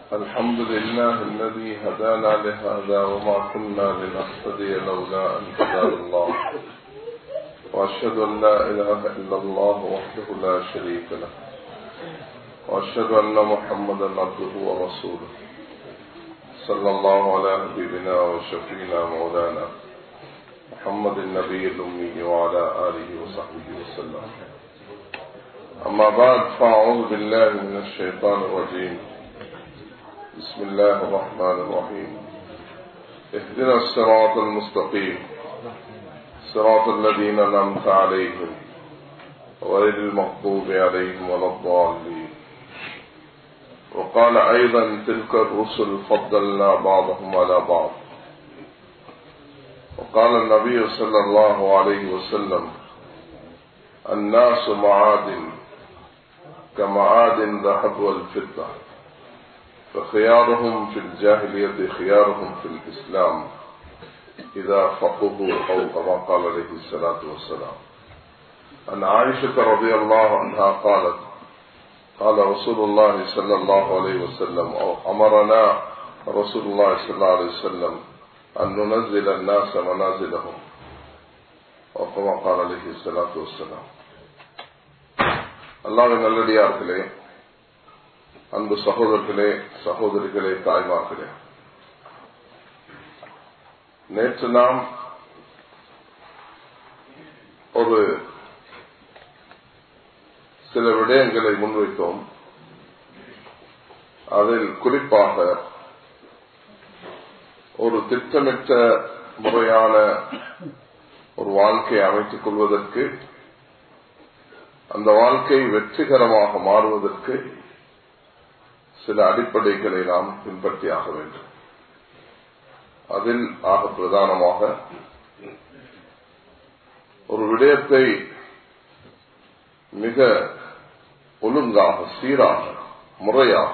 الحمد لله الذي هدانا لهذا وما كنا لنهتدي لولا أن هدانا الله وأشهد أن لا إله إلا الله وحده لا شريك له وأشهد أن محمدا عبده ورسوله صلى الله على حبيبنا وشفينا مولانا محمد النبي الأمي وعلى آله وصحبه وسلم أما بعد فأعوذ بالله من الشيطان الرجيم بسم الله الرحمن الرحيم اهدنا الصراط المستقيم صراط الذين أنعمت عليهم غير المغضوب عليهم ولا الضالين وقال أيضا تلك الرسل فضلنا بعضهم على بعض وقال النبي صلى الله عليه وسلم الناس معادن كمعادن الذهب والفضة فخيارهم في الجاهلية خيارهم في الإسلام إذا فقهوا أو كما قال عليه الصلاة والسلام عن عائشة رضي الله عنها قالت قال رسول الله صلى الله عليه وسلم أو أمرنا رسول الله صلى الله عليه وسلم أن ننزل الناس منازلهم وكما قال عليه الصلاة والسلام அல்லாவின் நல்லடியார்களே அன்பு சகோதரர்களே சகோதரிகளே தாய்மார்களே நேற்று நாம் ஒரு சில விடயங்களை முன்வைத்தோம் அதில் குறிப்பாக ஒரு திட்டமிட்ட முறையான ஒரு வாழ்க்கையை அமைத்துக் கொள்வதற்கு அந்த வாழ்க்கை வெற்றிகரமாக மாறுவதற்கு சில அடிப்படைகளை நாம் பின்பற்றியாக வேண்டும் அதில் ஆக பிரதானமாக ஒரு விடயத்தை மிக ஒழுங்காக சீராக முறையாக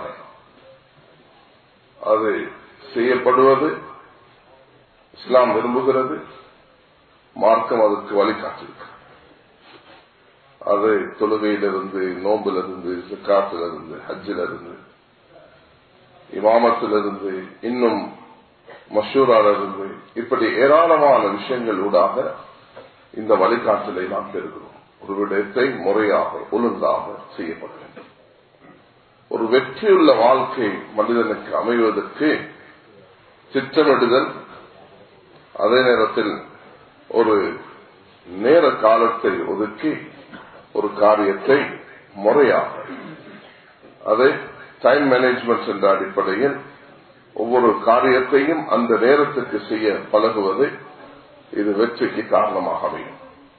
அது செய்யப்படுவது இஸ்லாம் விரும்புகிறது மார்க்கம் அதற்கு வழிகாட்டிருக்கு அது தொழுகையிலிருந்து நோம்பிலிருந்து சிக்காத்திலிருந்து ஹஜ்ஜிலிருந்து இமாமத்திலிருந்து இன்னும் மஷூராலிருந்து இப்படி ஏராளமான விஷயங்கள் ஊடாக இந்த வழிகாட்டலை நாம் பெறுகிறோம் ஒரு விடயத்தை முறையாக ஒழுங்காக செய்யப்பட வேண்டும் ஒரு வெற்றியுள்ள வாழ்க்கை மனிதனுக்கு அமைவதற்கு திட்டமிடுதல் அதே நேரத்தில் ஒரு நேர காலத்தை ஒதுக்கி ஒரு காரியத்தை முறையாக அதை டைம் மேனேஜ்மெண்ட் என்ற அடிப்படையில் ஒவ்வொரு காரியத்தையும் அந்த நேரத்துக்கு செய்ய பழகுவது இது வெற்றிக்கு காரணமாக அமையும்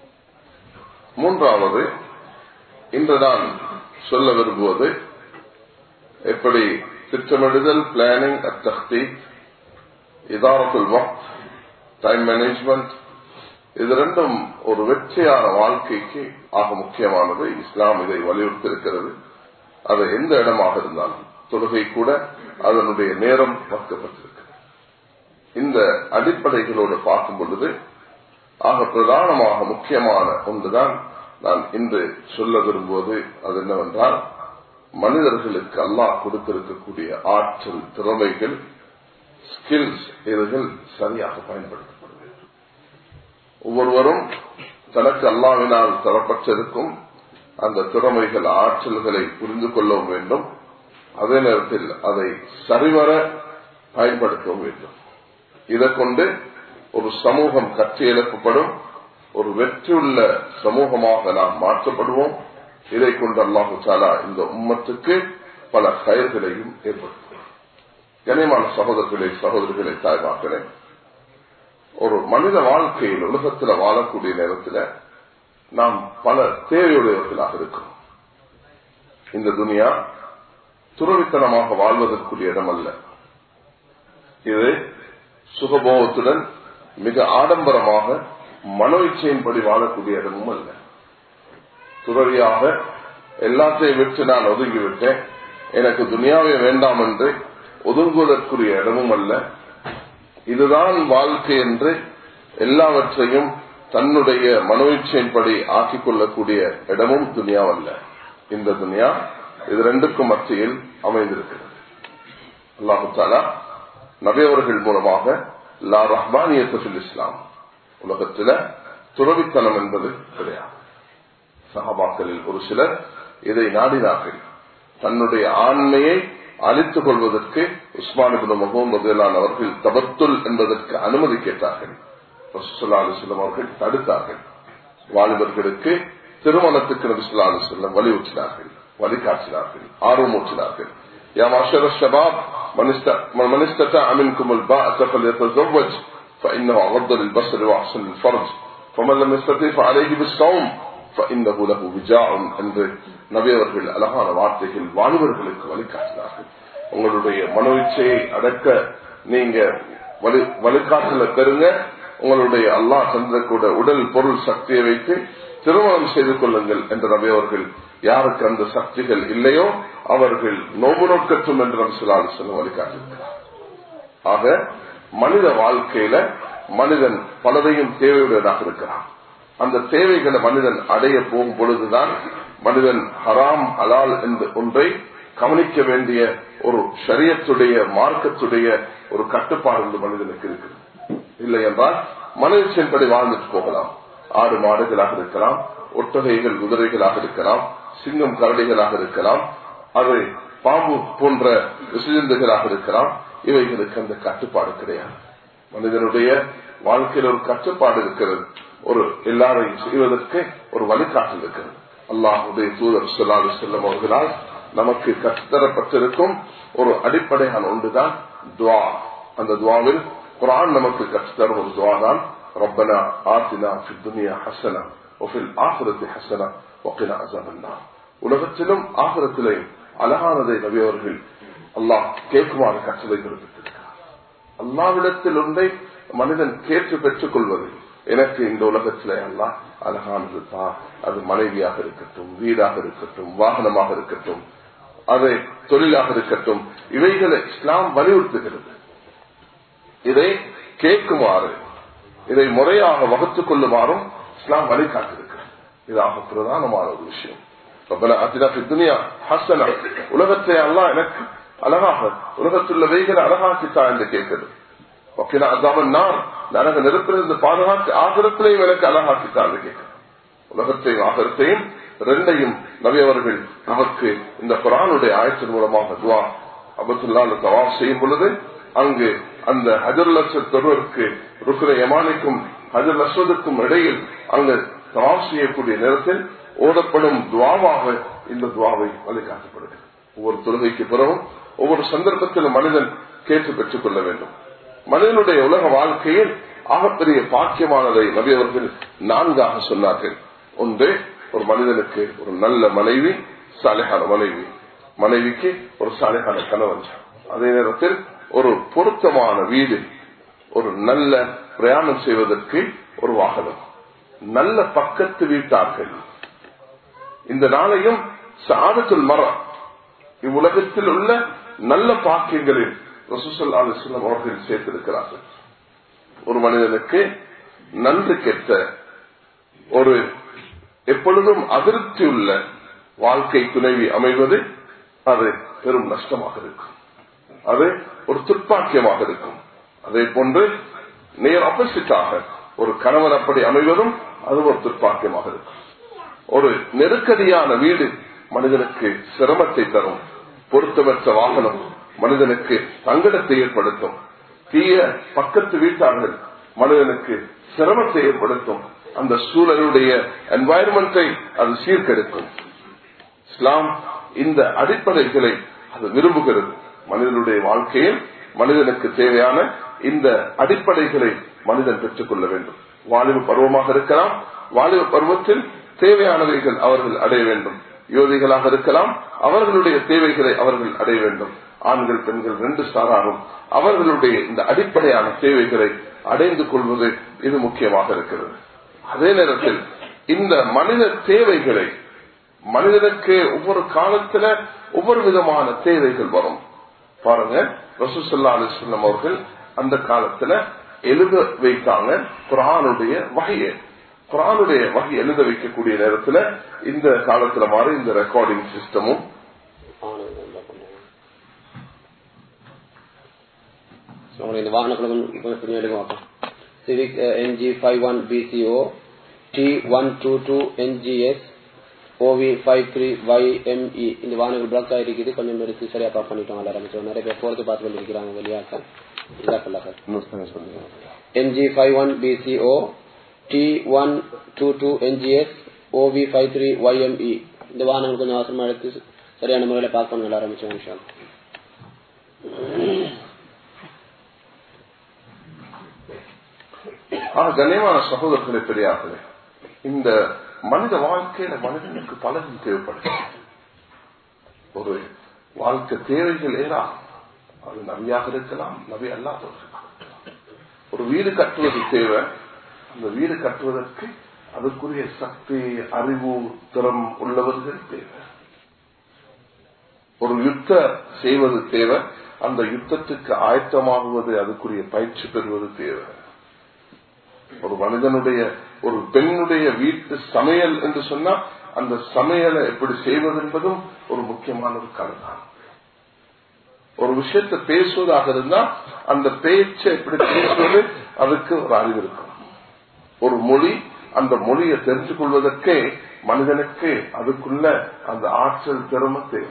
மூன்றாவது இன்று நான் சொல்ல விரும்புவது எப்படி திட்டமிடுதல் பிளானிங் அத்தக்தி இதாரத்துல் வக்த் டைம் மேனேஜ்மெண்ட் இது ரெண்டும் ஒரு வெற்றியான வாழ்க்கைக்கு ஆக முக்கியமானது இஸ்லாம் இதை வலியுறுத்திருக்கிறது அது எந்த இடமாக இருந்தாலும் தொழுகை கூட அதனுடைய நேரம் வக்கப்பட்டிருக்கு இந்த அடிப்படைகளோடு பார்க்கும் பொழுது ஆக பிரதானமாக முக்கியமான ஒன்றுதான் நான் இன்று சொல்ல விரும்புவது அது என்னவென்றால் மனிதர்களுக்கு அல்லாஹ் கொடுத்திருக்கக்கூடிய ஆற்றல் திறமைகள் ஸ்கில்ஸ் இதுகள் சரியாக பயன்படுத்தப்பட வேண்டும் ஒவ்வொருவரும் தனக்கு அல்லாவினால் தரப்பட்டிருக்கும் அந்த திறமைகள் ஆற்றல்களை புரிந்து கொள்ளவும் வேண்டும் அதே நேரத்தில் அதை சரிவர பயன்படுத்தவும் வேண்டும் இதை கொண்டு ஒரு சமூகம் கட்டி எழுப்பப்படும் ஒரு வெற்றியுள்ள சமூகமாக நாம் மாற்றப்படுவோம் இதை கொண்டு அல்லாஹு சாலா இந்த உம்மத்துக்கு பல கயிர்களையும் ஏற்படுத்தும் கனிமான சகோதரர்களே சகோதரிகளை தாய்மாக்களே ஒரு மனித வாழ்க்கையில் உலகத்தில் வாழக்கூடிய நேரத்தில் நாம் பல தேவையுடையவர்களாக இருக்கிறோம் இந்த துனியா துறவித்தனமாக வாழ்வதற்குரிய இடம் அல்ல இது சுகபோகத்துடன் மிக ஆடம்பரமாக மனோ இச்சையின்படி வாழக்கூடிய இடமும் அல்ல துறவியாக எல்லாத்தையும் விட்டு நான் ஒதுங்கிவிட்டேன் எனக்கு துனியாவே வேண்டாம் என்று ஒதுங்குவதற்குரிய இடமும் அல்ல இதுதான் வாழ்க்கை என்று எல்லாவற்றையும் தன்னுடைய மனோயிச்சையின்படி ஆக்கிக் கொள்ளக்கூடிய இடமும் துனியாவல்ல இந்த துனியா இது ரெண்டுக்கும் மத்தியில் அமைந்திருக்கிறது அல்லாஹு தாலா நபியவர்கள் மூலமாக லா ரஹ்மானியத்தில் இஸ்லாம் உலகத்துல துறவித்தனம் என்பது கிடையாது சஹாபாக்களில் ஒரு சிலர் இதை நாடினார்கள் தன்னுடைய ஆண்மையை அழித்துக் கொள்வதற்கு உஸ்மான் முகமது அவர்கள் தபத்துல் என்பதற்கு அனுமதி கேட்டார்கள் அலிஸ்லாம் அவர்கள் தடுத்தார்கள் வாலிபர்களுக்கு திருமணத்துக்கு நபிசுல்லா அலிஸ்லாம் வலியுற்றினார்கள் வழிகாட்டினார்கள் ஆர்வமூற்றினார்கள் يا معشر الشباب من استطاع منكم الباءة فليتزوج فإنه أغض للبصر وأحسن للفرج فمن لم يستطيع فعليه بالصوم فإنه له وجاع என்று நபி அவர்கள் அழகான வார்த்தைகள் வாலிபர்களுக்கு வழிகாட்டினார்கள் உங்களுடைய மனோயிச்சையை அடக்க நீங்க வழி வழிகாட்டல பெறுங்க உங்களுடைய அல்லா தந்திரக்கூட உடல் பொருள் சக்தியை வைத்து திருமணம் செய்து கொள்ளுங்கள் என்ற நபி அவர்கள் யாருக்கு அந்த சக்திகள் இல்லையோ அவர்கள் நோபு நோக்கற்றும் என்று நம் சிலாலு சொல்ல வழிகாட்டிருக்கிறார் ஆக மனித வாழ்க்கையில மனிதன் பலதையும் தேவையுடையதாக இருக்கிறான் அந்த தேவைகளை மனிதன் அடைய போகும் பொழுதுதான் மனிதன் ஹராம் ஹலால் என்று ஒன்றை கவனிக்க வேண்டிய ஒரு சரியத்துடைய மார்க்கத்துடைய ஒரு கட்டுப்பாடு இந்த மனிதனுக்கு இருக்குது இல்லை என்றால் மனிதன்படி வாழ்ந்துட்டு போகலாம் ஆடு மாடுகளாக இருக்கலாம் ஒட்டகைகள் குதிரைகளாக இருக்கலாம் சிங்கம் கரடிகளாக இருக்கலாம் அது பாம்பு போன்ற விசிந்தர்களாக இருக்கலாம் இவைகளுக்கு அந்த கட்டுப்பாடு கிடையாது மனிதனுடைய வாழ்க்கையில் ஒரு கட்டுப்பாடு இருக்கிறது ஒரு எல்லாரையும் செய்வதற்கு ஒரு வழிகாட்டல் இருக்கிறது அல்லாஹுடைய தூதர் சொல்லாது செல்லும் அவர்களால் நமக்கு கற்றுத்தரப்பட்டிருக்கும் ஒரு அடிப்படையான ஒன்றுதான் துவா அந்த துவாவில் குரான் நமக்கு கற்றுத்தரும் ஒரு துவா தான் ربنا آتنا في الدنيا حسنة وفي الآخرة حسنة وقنا عذاب النار உலகத்திலும் ஆகரத்திலையும் அழகானதை நபி அவர்கள் அல்லாஹ் கேட்குமாறு கட்டளை பிறப்பித்திருக்கிறார் அல்லாவிடத்தில் ஒன்றை மனிதன் கேட்டு பெற்றுக் கொள்வது எனக்கு இந்த உலகத்தில எல்லாம் அழகானது தான் அது மனைவியாக இருக்கட்டும் வீடாக இருக்கட்டும் வாகனமாக இருக்கட்டும் அது தொழிலாக இருக்கட்டும் இவைகளை இஸ்லாம் வலியுறுத்துகிறது இதை கேட்குமாறு இதை முறையாக வகுத்துக் கொள்ளுமாறும் இஸ்லாம் வழிகாட்டிருக்கிறது இதாக பிரதானமான ஒரு விஷயம் உலகத்தை எல்லாம் எனக்கு அழகாக உலகத்துள்ள வெய்களை அழகாக்கித்தா என்று கேட்கிறது நரக நெருப்பிலிருந்து பாதுகாத்து ஆகிரத்திலையும் எனக்கு அழகாக்கித்தா என்று கேட்கிறது உலகத்தையும் ஆகரத்தையும் ரெண்டையும் நவியவர்கள் நமக்கு இந்த குரானுடைய ஆயத்தின் மூலமாக துவா அபத்துல்லான தவாப் செய்யும் பொழுது அங்கு அந்த ஹஜர் லட்சத்தொருவருக்கு ருக்குர யமானிக்கும் ஹஜர் லட்சத்துக்கும் இடையில் அங்கு தவாப் செய்யக்கூடிய நேரத்தில் ஓதப்படும் துவாவாக இந்த துவாவை வழிகாட்டப்படுகிறது ஒவ்வொரு தொழுகைக்கு பிறகும் ஒவ்வொரு சந்தர்ப்பத்திலும் மனிதன் கேட்டு பெற்றுக் கொள்ள வேண்டும் மனிதனுடைய உலக வாழ்க்கையில் ஆகப்பெரிய பாக்கியமானதை நபி அவர்கள் நான்காக சொன்னார்கள் ஒன்று ஒரு மனிதனுக்கு ஒரு நல்ல மனைவி சாலையான மனைவி மனைவிக்கு ஒரு சாலையான கணவன் அதே நேரத்தில் ஒரு பொருத்தமான வீடு ஒரு நல்ல பிரயாணம் செய்வதற்கு ஒரு வாகனம் நல்ல பக்கத்து வீட்டார்கள் இந்த நாளையும் சாதத்தில் மரம் இவ்வுலகத்தில் உள்ள நல்ல பாக்கியங்களில் ரசூசல்லா அலிஸ்லாம் அவர்கள் சேர்த்திருக்கிறார்கள் ஒரு மனிதனுக்கு நன்றி கெட்ட ஒரு எப்பொழுதும் அதிருப்தி உள்ள வாழ்க்கை துணைவி அமைவது அது பெரும் நஷ்டமாக இருக்கும் அது ஒரு துப்பாக்கியமாக இருக்கும் அதே போன்று நேர் ஆப்போசிட்டாக ஒரு கணவன் அப்படி அமைவதும் அது ஒரு துப்பாக்கியமாக இருக்கும் ஒரு நெருக்கடியான வீடு மனிதனுக்கு சிரமத்தை தரும் பொருத்தமற்ற வாகனம் மனிதனுக்கு சங்கடத்தை ஏற்படுத்தும் தீய பக்கத்து வீட்டார்கள் மனிதனுக்கு சிரமத்தை ஏற்படுத்தும் அந்த சூழலுடைய என்வாயர்மெண்டை அது சீர்கெடுக்கும் இஸ்லாம் இந்த அடிப்படைகளை அது விரும்புகிறது மனிதனுடைய வாழ்க்கையில் மனிதனுக்கு தேவையான இந்த அடிப்படைகளை மனிதன் பெற்றுக் கொள்ள வேண்டும் வாலிப பருவமாக இருக்கலாம் வாலிப பருவத்தில் தேவையானவைகள் அவர்கள் அடைய வேண்டும் யோதிகளாக இருக்கலாம் அவர்களுடைய தேவைகளை அவர்கள் அடைய வேண்டும் ஆண்கள் பெண்கள் ரெண்டு சாராரும் அவர்களுடைய இந்த அடிப்படையான தேவைகளை அடைந்து கொள்வது இது முக்கியமாக இருக்கிறது அதே நேரத்தில் இந்த மனித தேவைகளை மனிதனுக்கு ஒவ்வொரு காலத்துல ஒவ்வொரு விதமான தேவைகள் வரும் பாருங்க ரசூசல்லா அலிஸ்லாம் அவர்கள் அந்த காலத்துல எழுத வைத்தாங்க குரானுடைய வகையை குரானுடைய வகை எழுத வைக்கக்கூடிய நேரத்துல இந்த காலத்துல மாதிரி இந்த ரெக்கார்டிங் சிஸ்டமும் உங்களுக்கு இந்த வாகனக்குள்ள கொஞ்சம் கொஞ்சம் கொஞ்சம் எடுக்க மாட்டோம் சிவிக் NG five one PCO D one two two NGS OV five three YME இந்த வாகனங்கள் பிளாக் ஆகிருக்குது கொஞ்சம் எடுத்து சரியா பார்க் பண்ணிட்டோம் எல்லாரும் So, நிறைய பேர் போறது பார்த்து கொண்டிருக்கிறாங்க வெளியாக்க இதாக்கல சார் இன்னொரு சொல்லுங்க NG five one PCO D one two two NGS OV five three YME இந்த வாகனங்கள் கொஞ்சம் அவசரமா எடுத்து சரியான முறையில் பார்க் பண்ண ஆரம்பிச்சோம் இன்ஷா அல்லாஹ். ஆ கண்ணியமான சகோதரர்களே பெரியார்களே இந்த மனித வாழ்க்கையில மனிதனுக்கு பலரும் தேவைப்படுது ஒரு வாழ்க்கை தேவைகள் ஏறாம் அது நபியாக இருக்கலாம் நபி அல்லாதவர்கள் ஒரு வீடு கட்டுவது தேவை அந்த வீடு கட்டுவதற்கு அதுக்குரிய சக்தி அறிவு திறம் உள்ளவர்கள் தேவை ஒரு யுத்த செய்வது தேவை அந்த யுத்தத்துக்கு ஆயத்தமாகுவது அதுக்குரிய பயிற்சி பெறுவது தேவை ஒரு மனிதனுடைய ஒரு பெண்ணுடைய வீட்டு சமையல் என்று சொன்னா அந்த சமையலை எப்படி செய்வது என்பதும் ஒரு முக்கியமான ஒரு கலைதான் ஒரு விஷயத்தை பேசுவதாக இருந்தா அந்த பேச்சை எப்படி பேசுவது அதுக்கு ஒரு அறிவு இருக்கும் ஒரு மொழி அந்த மொழியை தெரிஞ்சு கொள்வதற்கே மனிதனுக்கு அதுக்குள்ள அந்த ஆற்றல் திறமை தேவை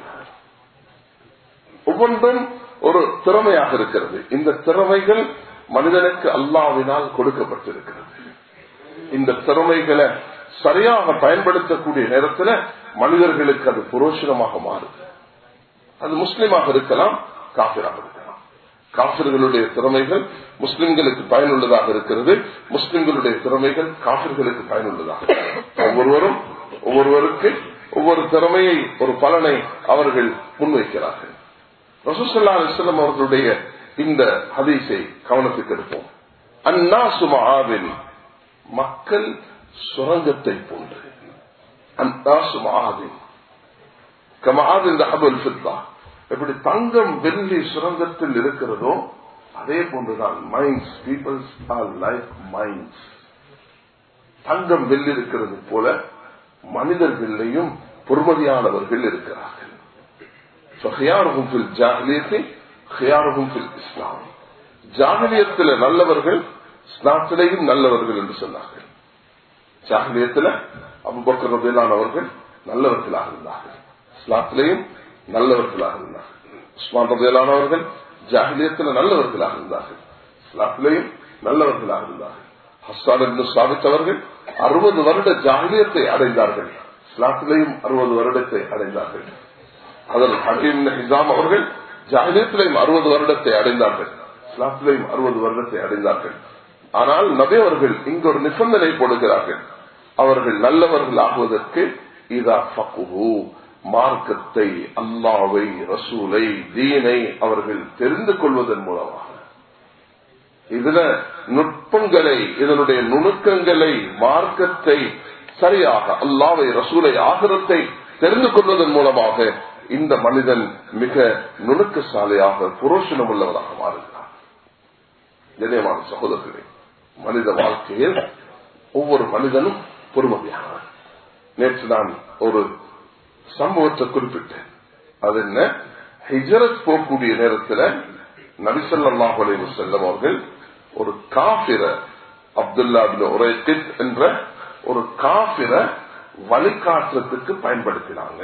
ஒவ்வொன்றும் ஒரு திறமையாக இருக்கிறது இந்த திறமைகள் மனிதனுக்கு அல்லாவினால் கொடுக்கப்பட்டிருக்கிறது இந்த திறமைகளை சரியாக பயன்படுத்தக்கூடிய நேரத்தில் மனிதர்களுக்கு அது புரோஷனமாக மாறுது அது முஸ்லிமாக இருக்கலாம் காபிராக இருக்கலாம் காபிர்களுடைய திறமைகள் முஸ்லிம்களுக்கு பயனுள்ளதாக இருக்கிறது முஸ்லிம்களுடைய திறமைகள் காபிர்களுக்கு பயனுள்ளதாக இருக்கிறது. ஒவ்வொருவரும் ஒவ்வொருவருக்கு ஒவ்வொரு திறமையை ஒரு பலனை அவர்கள் முன்வைக்கிறார்கள் ரசூசல்லா அலிஸ்லாம் அவர்களுடைய இந்த ஹதீஸை கவனத்துக்கு எடுப்போம் அண்ணா சுமாவின் மக்கள் சுரங்கத்தை போன்று அண்ணா சுமாவின் கமாவின் அபுல் ஃபித்தா எப்படி தங்கம் வெள்ளி சுரங்கத்தில் இருக்கிறதோ அதே போன்றுதான் minds peoples are like minds தங்கம் வெள்ளி இருக்கிறது போல மனிதர்களையும் பொறுமதியானவர்கள் இருக்கிறார்கள் فخيارهم في الجاهلية خيارهم في الإسلام ஜாகிலியத்தில் நல்லவர்கள் இஸ்லாத்திலேயும் நல்லவர்கள் என்று சொன்னார்கள் ஜாகிலியத்தில் அபுபக்கர் ரபேலானவர்கள் நல்லவர்களாக இருந்தார்கள் இஸ்லாத்திலேயும் நல்லவர்களாக இருந்தார்கள் உஸ்மான் ரபேலானவர்கள் ஜாகிலியத்தில் நல்லவர்களாக இருந்தார்கள் இஸ்லாத்திலேயும் நல்லவர்களாக இருந்தார்கள் ஹஸ்ஸான் என்று சாதித்தவர்கள் அறுபது வருட ஜாகிலியத்தை அடைந்தார்கள் இஸ்லாத்திலேயும் அறுபது வருடத்தை அடைந்தார்கள் அதில் ஹக்கீம் ஹிசாம் அவர்கள் ஜாகிலியத்திலையும் அறுபது வருடத்தை அடைந்தார்கள் இஸ்லாத்திலையும் அறுபது வருடத்தை அடைந்தார்கள் ஆனால் நபி அவர்கள் இங்கு ஒரு நிபந்தனை போடுகிறார்கள் அவர்கள் நல்லவர்கள் ஆகுவதற்கு இதா பக்குவு மார்க்கத்தை அல்லாவை ரசூலை தீனை அவர்கள் தெரிந்து கொள்வதன் மூலமாக இதுல நுட்பங்களை இதனுடைய நுணுக்கங்களை மார்க்கத்தை சரியாக அல்லாவை ரசூலை ஆகிரத்தை தெரிந்து கொள்வதன் மூலமாக இந்த மனிதன் மிக நுணுக்கசாலையாக புரோஷனம் உள்ளவராக மாறுகிறார் நினைவான சகோதரர்களே மனித வாழ்க்கையில் ஒவ்வொரு மனிதனும் பொறுமதியானவர் நேற்று நான் ஒரு சம்பவத்தை குறிப்பிட்டேன் அது என்ன ஹிஜரத் போகக்கூடிய நேரத்தில் நபிசல்லாஹ் அலைவு செல்லம் அவர்கள் ஒரு காபிர அப்துல்லா உரைக்கித் என்ற ஒரு காபிர வழிகாட்டுறதுக்கு பயன்படுத்தினாங்க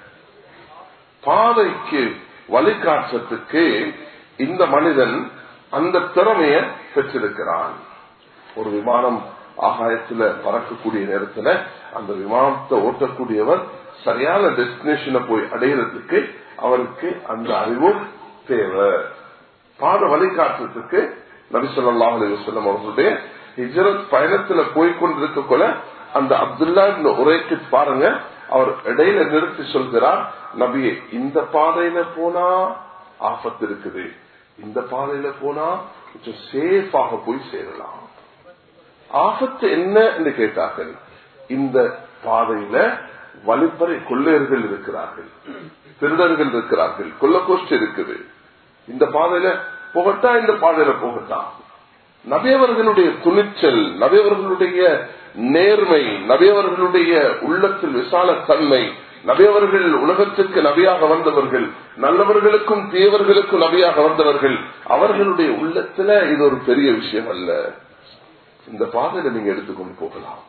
பாதைக்கு வழிகாட்டுறதுக்கு இந்த மனிதன் அந்த திறமைய பெற்றிருக்கிறான் ஒரு விமானம் ஆகாயத்துல பறக்கக்கூடிய நேரத்துல அந்த விமானத்தை ஓட்டக்கூடியவர் சரியான டெஸ்டினேஷனை போய் அடையிறதுக்கு அவருக்கு அந்த அறிவு தேவை பாத வழிகாட்டுறதுக்கு நபிசல்லாஹ் அலிவசல்லம் அவர்களுடைய ஹிஜரத் பயணத்துல போய்கொண்டிருக்கக்குள்ள அந்த அப்துல்லா உரைக்கு பாருங்க அவர் இடையில நிறுத்தி சொல்கிறார் நபியே இந்த பாதையில போனா ஆபத்து இருக்குது இந்த பாதையில போனா கொஞ்சம் சேஃபாக போய் சேரலாம் ஆபத்து என்ன என்று கேட்டார்கள் இந்த பாதையில வழிப்பறை கொள்ளையர்கள் இருக்கிறார்கள் திருடர்கள் இருக்கிறார்கள் கொல்லக்கோஷ்டி இருக்குது இந்த பாதையில போகட்டா இந்த பாதையில போகட்டா நபியவர்களுடைய துணிச்சல் நபியவர்களுடைய நேர்மை நபியவர்களுடைய உள்ளத்தில் விசால தன்மை நபியவர்கள் உலகத்திற்கு நபியாக வந்தவர்கள் நல்லவர்களுக்கும் தீயவர்களுக்கும் நபியாக வந்தவர்கள் அவர்களுடைய உள்ளத்துல இது ஒரு பெரிய விஷயம் அல்ல இந்த பாதையில நீங்க எடுத்துக்கொண்டு போகலாம்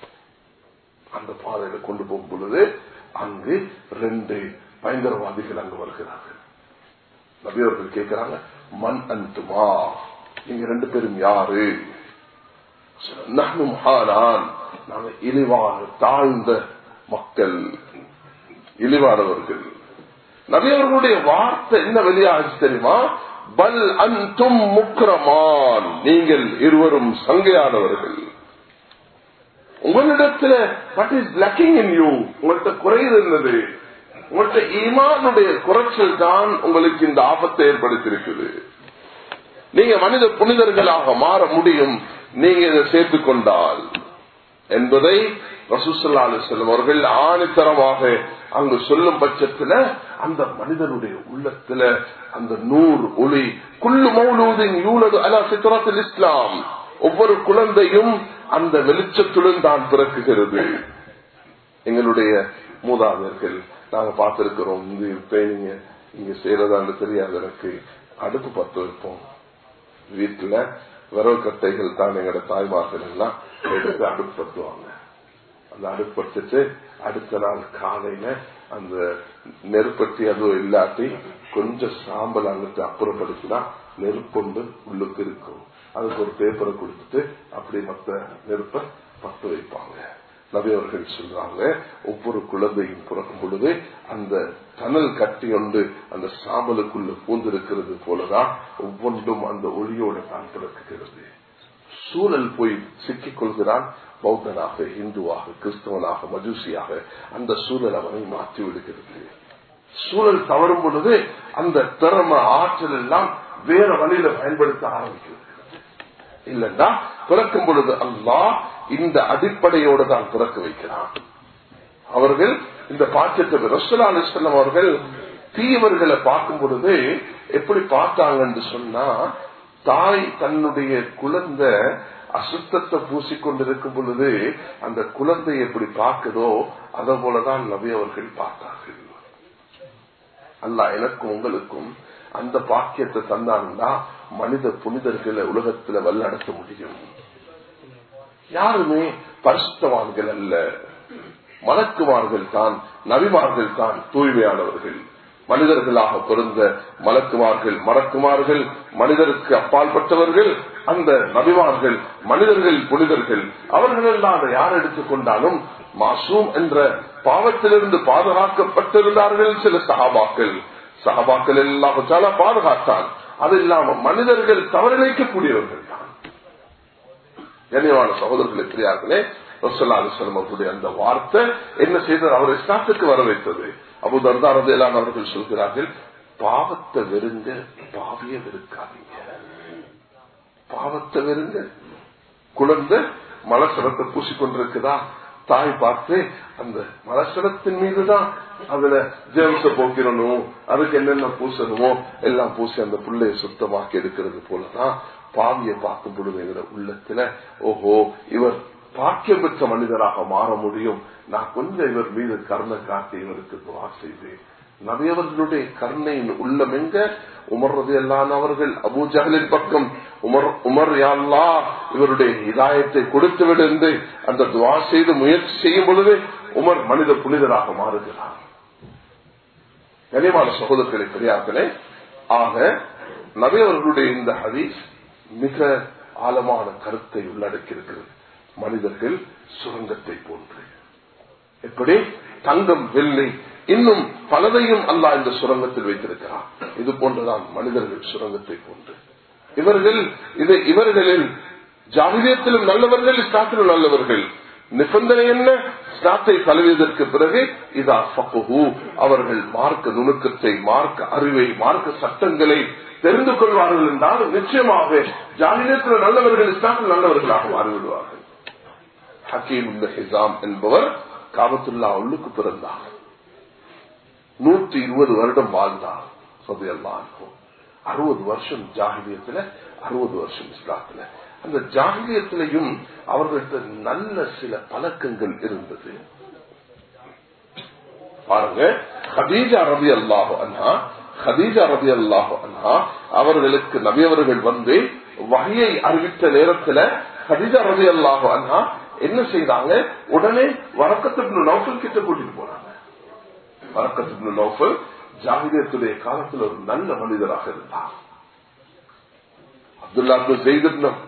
அந்த பாதையில கொண்டு போகும் பொழுது அங்கு ரெண்டு பயங்கரவாதிகள் அங்கு வருகிறார்கள் நபியவர்கள் கேட்கிறாங்க மண் அந்துமா நீங்க ரெண்டு பேரும் யாரு நஹ்னு மகானான் நாங்க இழிவான தாழ்ந்த மக்கள் இழிவானவர்கள் நபியவர்களுடைய வார்த்தை என்ன வெளியாச்சு தெரியுமா பல் அன்தும் முக்கிரமான் நீங்கள் இருவரும் சங்கையானவர்கள் உங்களிடத்துல what is lacking in you உங்கள்கிட்ட குறையுது என்னது உங்கள்கிட்ட ஈமானுடைய குறைச்சல் தான் உங்களுக்கு இந்த ஆபத்தை ஏற்படுத்தியிருக்குது நீங்க மனித புனிதர்களாக மாற முடியும் நீங்க இதை சேர்த்துக் கொண்டால் என்பதை ரசூசல்லா அலிஸ்லம் அவர்கள் ஆணித்தரமாக அங்கு சொல்லும் பட்சத்துல அந்த மனிதனுடைய உள்ளத்துல அந்த நூறு ஒளி குள்ளு மௌலூதின் யூனது அலா சித்திரத்தில் இஸ்லாம் ஒவ்வொரு குழந்தையும் அந்த வெளிச்சத்துடன் தான் பிறக்குகிறது எங்களுடைய மூதாதையர்கள் நாங்க பார்த்திருக்கிறோம் இங்க இப்ப நீங்க இங்க செய்யறதான்னு தெரியாது எனக்கு அடுப்பு பத்து வைப்போம் வீட்டுல விரல் கட்டைகள் தான் எங்களோட தாய்மார்கள் எல்லாம் எடுத்து அடுப்பு பத்துவாங்க அந்த அடுப்பட்டுட்டு அடுத்த நாள் காலையில அந்த நெருப்பட்டி அதுவும் இல்லாட்டி கொஞ்சம் சாம்பல் அங்கிட்டு அப்புறப்படுத்தினா நெருப்பொண்டு உள்ளுக்கு இருக்கும் அதுக்கு ஒரு பேப்பரை கொடுத்துட்டு அப்படி மத்த நெருப்ப பத்து வைப்பாங்க நபியவர்கள் சொல்றாங்க ஒவ்வொரு குழந்தையும் பிறக்கும் பொழுது அந்த தனல் கட்டி ஒன்று அந்த சாம்பலுக்குள்ள பூந்திருக்கிறது போலதான் ஒவ்வொன்றும் அந்த ஒளியோட தான் பிறக்குகிறது சூழல் போய் சிக்கிக் கொள்கிறான் பௌத்தனாக இந்துவாக கிறிஸ்தவனாக மஜூசியாக அந்த சூழல் அவனை மாற்றி விடுகிறது சூழல் தவறும் பொழுது அந்த திறமை ஆற்றல் எல்லாம் வேற வழியில பயன்படுத்த ஆரம்பிக்கிறது இல்லைன்னா பிறக்கும் பொழுது அல்லா இந்த அடிப்படையோடு தான் பிறக்க வைக்கிறான் அவர்கள் இந்த பாக்கியத்தை ரசலா அலிஸ்லாம் அவர்கள் தீயவர்களை பார்க்கும் பொழுது எப்படி பார்த்தாங்கன்னு சொன்னா தாய் தன்னுடைய குழந்தை அசுத்தத்தை பூசிக்கொண்டிருக்கும் பொழுது அந்த குழந்தை எப்படி பார்க்குதோ அதை போலதான் நபி அவர்கள் பார்த்தார்கள் அல்ல எனக்கும் உங்களுக்கும் அந்த பாக்கியத்தை தந்தாங்கன்னா மனித புனிதர்களை உலகத்துல வல்லடத்த முடியும் யாருமே பரிசுத்தவான்கள் அல்ல மலக்குமார்கள் தான் நபிமார்கள் தான் தூய்மையானவர்கள் மனிதர்களாக பிறந்த மலக்குமார்கள் மறக்குமார்கள் மனிதருக்கு அப்பால்பட்டவர்கள் அந்த நபிமார்கள் மனிதர்கள் புனிதர்கள் அவர்கள் எல்லாம் அதை யார் எடுத்துக்கொண்டாலும் மாசூம் என்ற பாவத்திலிருந்து பாதுகாக்கப்பட்டிருந்தார்கள் சில சகாபாக்கள் சகாபாக்கள் எல்லாம் பாதுகாத்தான் அது இல்லாம மனிதர்கள் தவறிழைக்கக்கூடியவர்கள் தான் கண்ணியமான சகோதரர்கள் இருக்கிறார்களே அவருடைய அந்த வார்த்தை என்ன செய்தது அவர் இஸ்லாத்துக்கு வர வைத்தது அபு தர்தாரது எல்லாம் அவர்கள் சொல்கிறார்கள் பாவத்தை வெறுங்க பாவிய வெறுக்காதீங்க பாவத்தை வெறுங்க குழந்தை மலசரத்தை பூசிக்கொண்டிருக்குதா தாய் பார்த்து அந்த மலசரத்தின் மீதுதான் அதுல ஜேம்ஸ போக்கிறனும் அதுக்கு என்னென்ன பூசணுமோ எல்லாம் பூசி அந்த பிள்ளைய சுத்தமாக்கி எடுக்கிறது போலதான் பாவிய பார்க்கும் பொழுது எங்கிற உள்ளத்துல ஓஹோ இவர் பாக்கியம் பெற்ற மனிதராக மாற முடியும் நான் கொஞ்சம் இவர் மீது கருணை காட்டி இவருக்கு துவா செய்தேன் நபியவர்களுடைய கருணையின் உள்ளம் எங்க உமர்றது எல்லாம் அவர்கள் அபு ஜஹலின் பக்கம் உமர் உமர் யாழ்லா இவருடைய இதாயத்தை கொடுத்து விடுந்து அந்த துவா செய்து முயற்சி செய்யும் பொழுது உமர் மனித புனிதராக மாறுகிறார் கனிமான சகோதரர்களை பெரியார்களே ஆக நபியவர்களுடைய இந்த ஹதீஸ் மிக ஆழமான கருத்தை உள்ளடக்கி இருக்கிறது மனிதர்கள் சுரங்கத்தை போன்று எப்படி தங்கம் வெள்ளி இன்னும் பலதையும் அல்லா இந்த சுரங்கத்தில் வைத்திருக்கிறார் இது போன்றுதான் மனிதர்கள் சுரங்கத்தை போன்று இவர்கள் இதை இவர்களில் ஜாகிரியத்திலும் நல்லவர்கள் இஸ்லாத்திலும் நல்லவர்கள் நிபந்தனை என்ன ஸ்டாத்தை தழுவியதற்கு பிறகு இதா பக்குஹு அவர்கள் மார்க்க நுணுக்கத்தை மார்க்க அறிவை மார்க்க சட்டங்களை தெரிந்து கொள்வார்கள் என்றால் நிச்சயமாக ஜாகிரியத்தில் நல்லவர்கள் இஸ்லாத்தில் நல்லவர்களாக மாறிவிடுவார்கள் ஹக்கீம் ஹிசாம் என்பவர் காபத்துல்லா உள்ளுக்கு பிறந்தார் நூற்றி இருபது வருடம் வாழ்ந்தார் சதையெல்லாம் அறுபது வருஷம் ஜாகிரியத்துல அறுபது வருஷம் இஸ்லாத்துல அந்த ஜாகிரியத்திலையும் அவர்கள்ட்ட நல்ல சில பழக்கங்கள் இருந்தது பாருங்க ஹதீஜா ரவி அல்லாஹு அண்ணா ஹதீஜா ரவி அல்லாஹு அண்ணா அவர்களுக்கு நபியவர்கள் வந்து வகையை அறிவித்த நேரத்துல ஹதீஜா ரவி அல்லாஹு அண்ணா என்ன செய்தாங்க உடனே வரக்கத்து நௌஃபல் கிட்ட கூட்டிட்டு போனாங்க வரக்கத்து நௌஃபல் ஜாகிரியத்துடைய காலத்தில் ஒரு நல்ல மனிதராக இருந்தார் அப்துல்லா ஜெய்திப்னம்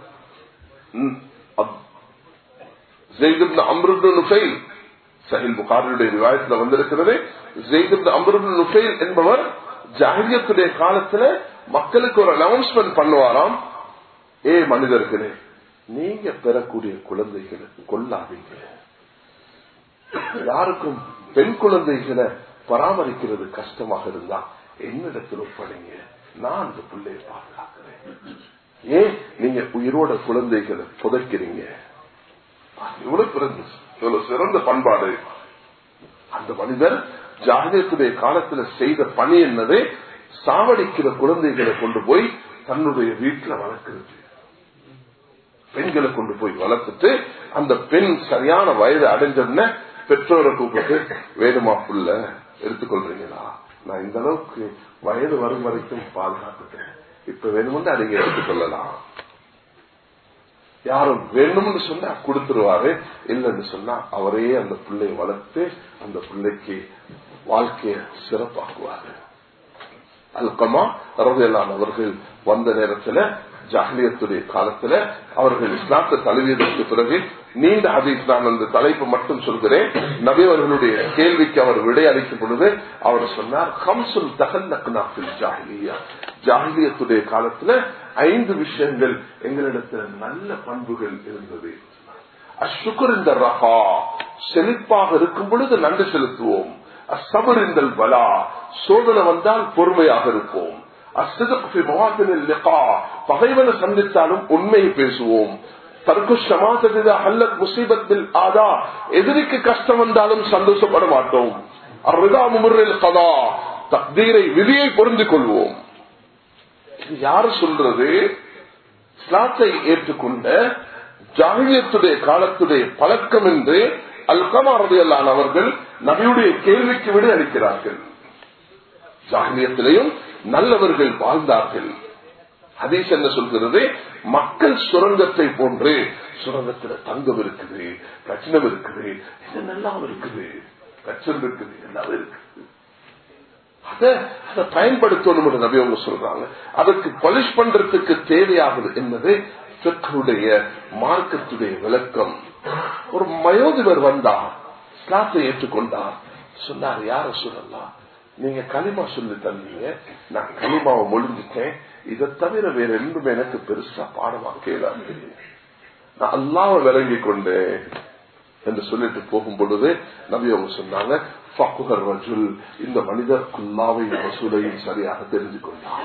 ஜெய்திப்ன அம்ருப்னு நுஃபைல் சஹில் புகாரியுடைய விவாதத்தில் வந்திருக்கிறது ஜெய்திப்ன அம்ருப்னு நுஃபைல் என்பவர் ஜாகிரியத்துடைய காலத்துல மக்களுக்கு ஒரு அனௌன்ஸ்மெண்ட் பண்ணுவாராம் ஏ மனிதர்களே நீங்க பெறக்கூடிய குழந்தைகளுக்கு கொல்லாதீங்க யாருக்கும் பெண் குழந்தைகளை பராமரிக்கிறது கஷ்டமாக இருந்தா என்னிடத்தில் ஒப்படைங்க நான் அந்த பிள்ளையை பாதுகாக்கிறேன் ஏன் நீங்க உயிரோட குழந்தைகளை புதைக்கிறீங்க இவ்வளவு பிறந்து இவ்வளவு சிறந்த பண்பாடு அந்த மனிதர் ஜாகியத்துடைய காலத்துல செய்த பணி என்னது சாவடிக்கிற குழந்தைகளை கொண்டு போய் தன்னுடைய வீட்டுல வளர்க்கிறது பெண்களை கொண்டு போய் வளர்த்துட்டு அந்த பெண் சரியான வயது அடைஞ்சோடனே பெற்றோரை கூப்பிட்டு வேணுமா புள்ள எடுத்துக்கொள்றீங்களா நான் இந்த அளவுக்கு வயது வரும் வரைக்கும் பாதுகாத்துட்டேன் இப்ப வேணுமென்று அதை எடுத்துக்கொள்ளலாம் யாரும் வேணும்னு சொன்னா கொடுத்துருவாரு இல்லைன்னு சொன்னா அவரே அந்த பிள்ளையை வளர்த்து அந்த பிள்ளைக்கு வாழ்க்கைய சிறப்பாக்குவாரு அல்கமா ரவையலான் அவர்கள் வந்த நேரத்துல ஜாகிலியத்துடைய காலத்துல அவர்கள் இஸ்லாத்தை தழுவியதற்கு பிறகு நீண்ட ஹதீஸ் நான் அந்த தலைப்பு மட்டும் சொல்கிறேன் நபி அவர்களுடைய கேள்விக்கு அவர் விடை அளிக்கும் பொழுது அவர் சொன்னார் ஹம்சுல் தகல்லக்னாஃபில் ஜாகிலியா ஜாகிலியத்துடைய காலத்துல ஐந்து விஷயங்கள் எங்களிடத்துல நல்ல பண்புகள் இருந்தது அசுக்குர் இந்த ரஹா செழிப்பாக இருக்கும் பொழுது நன்றி செலுத்துவோம் அசபர் இந்த பலா சோதனை வந்தால் பொறுமையாக இருப்போம் பகைவனை சந்தித்தாலும் உண்மையை பேசுவோம் எதிரிக்கு கஷ்டம் வந்தாலும் சந்தோஷப்பட மாட்டோம் கதா தக்தீரை விதியை புரிந்து கொள்வோம் யாரு சொல்றது ஸ்லாத்தை ஏற்றுக்கொண்ட ஜாகியத்துடைய காலத்துடைய பழக்கம் என்று அல்கமாரதியல்லான் அவர்கள் நபியுடைய கேள்விக்கு விட அளிக்கிறார்கள் ஜாகியத்திலையும் நல்லவர்கள் வாழ்ந்தார்கள் ஹதீஸ் என்ன சொல்கிறது மக்கள் சுரங்கத்தை போன்று சுரங்கத்துல தங்கம் இருக்குது ரச்சனம் இருக்குது என்னெல்லாம் இருக்குது ரச்சம் இருக்குது எல்லாம் இருக்குது அதை அதை பயன்படுத்தணும் நபி அவங்க சொல்றாங்க அதற்கு பாலிஷ் பண்றதுக்கு தேவையாகுது என்பது பிற்குடைய மார்க்கத்துடைய விளக்கம் ஒரு மயோதிபர் வந்தார் ஸ்லாத்தை ஏற்றுக்கொண்டார் சொன்னார் யார சொல்லலாம் நீங்க களிமா சொல்லி தந்தீங்க நான் களிமாவை மொழிஞ்சிட்டேன் இதை தவிர வேற ரெண்டுமே எனக்கு பெருசா பாடமா கேளாது நான் அல்லாம விளங்கி கொண்டேன் என்று சொல்லிட்டு போகும் பொழுது நபி அவங்க சொன்னாங்க ஃபக்குஹர் ரஜுல் இந்த மனிதர் அல்லாவையும் ரசூலையும் சரியாக தெரிஞ்சு கொண்டார்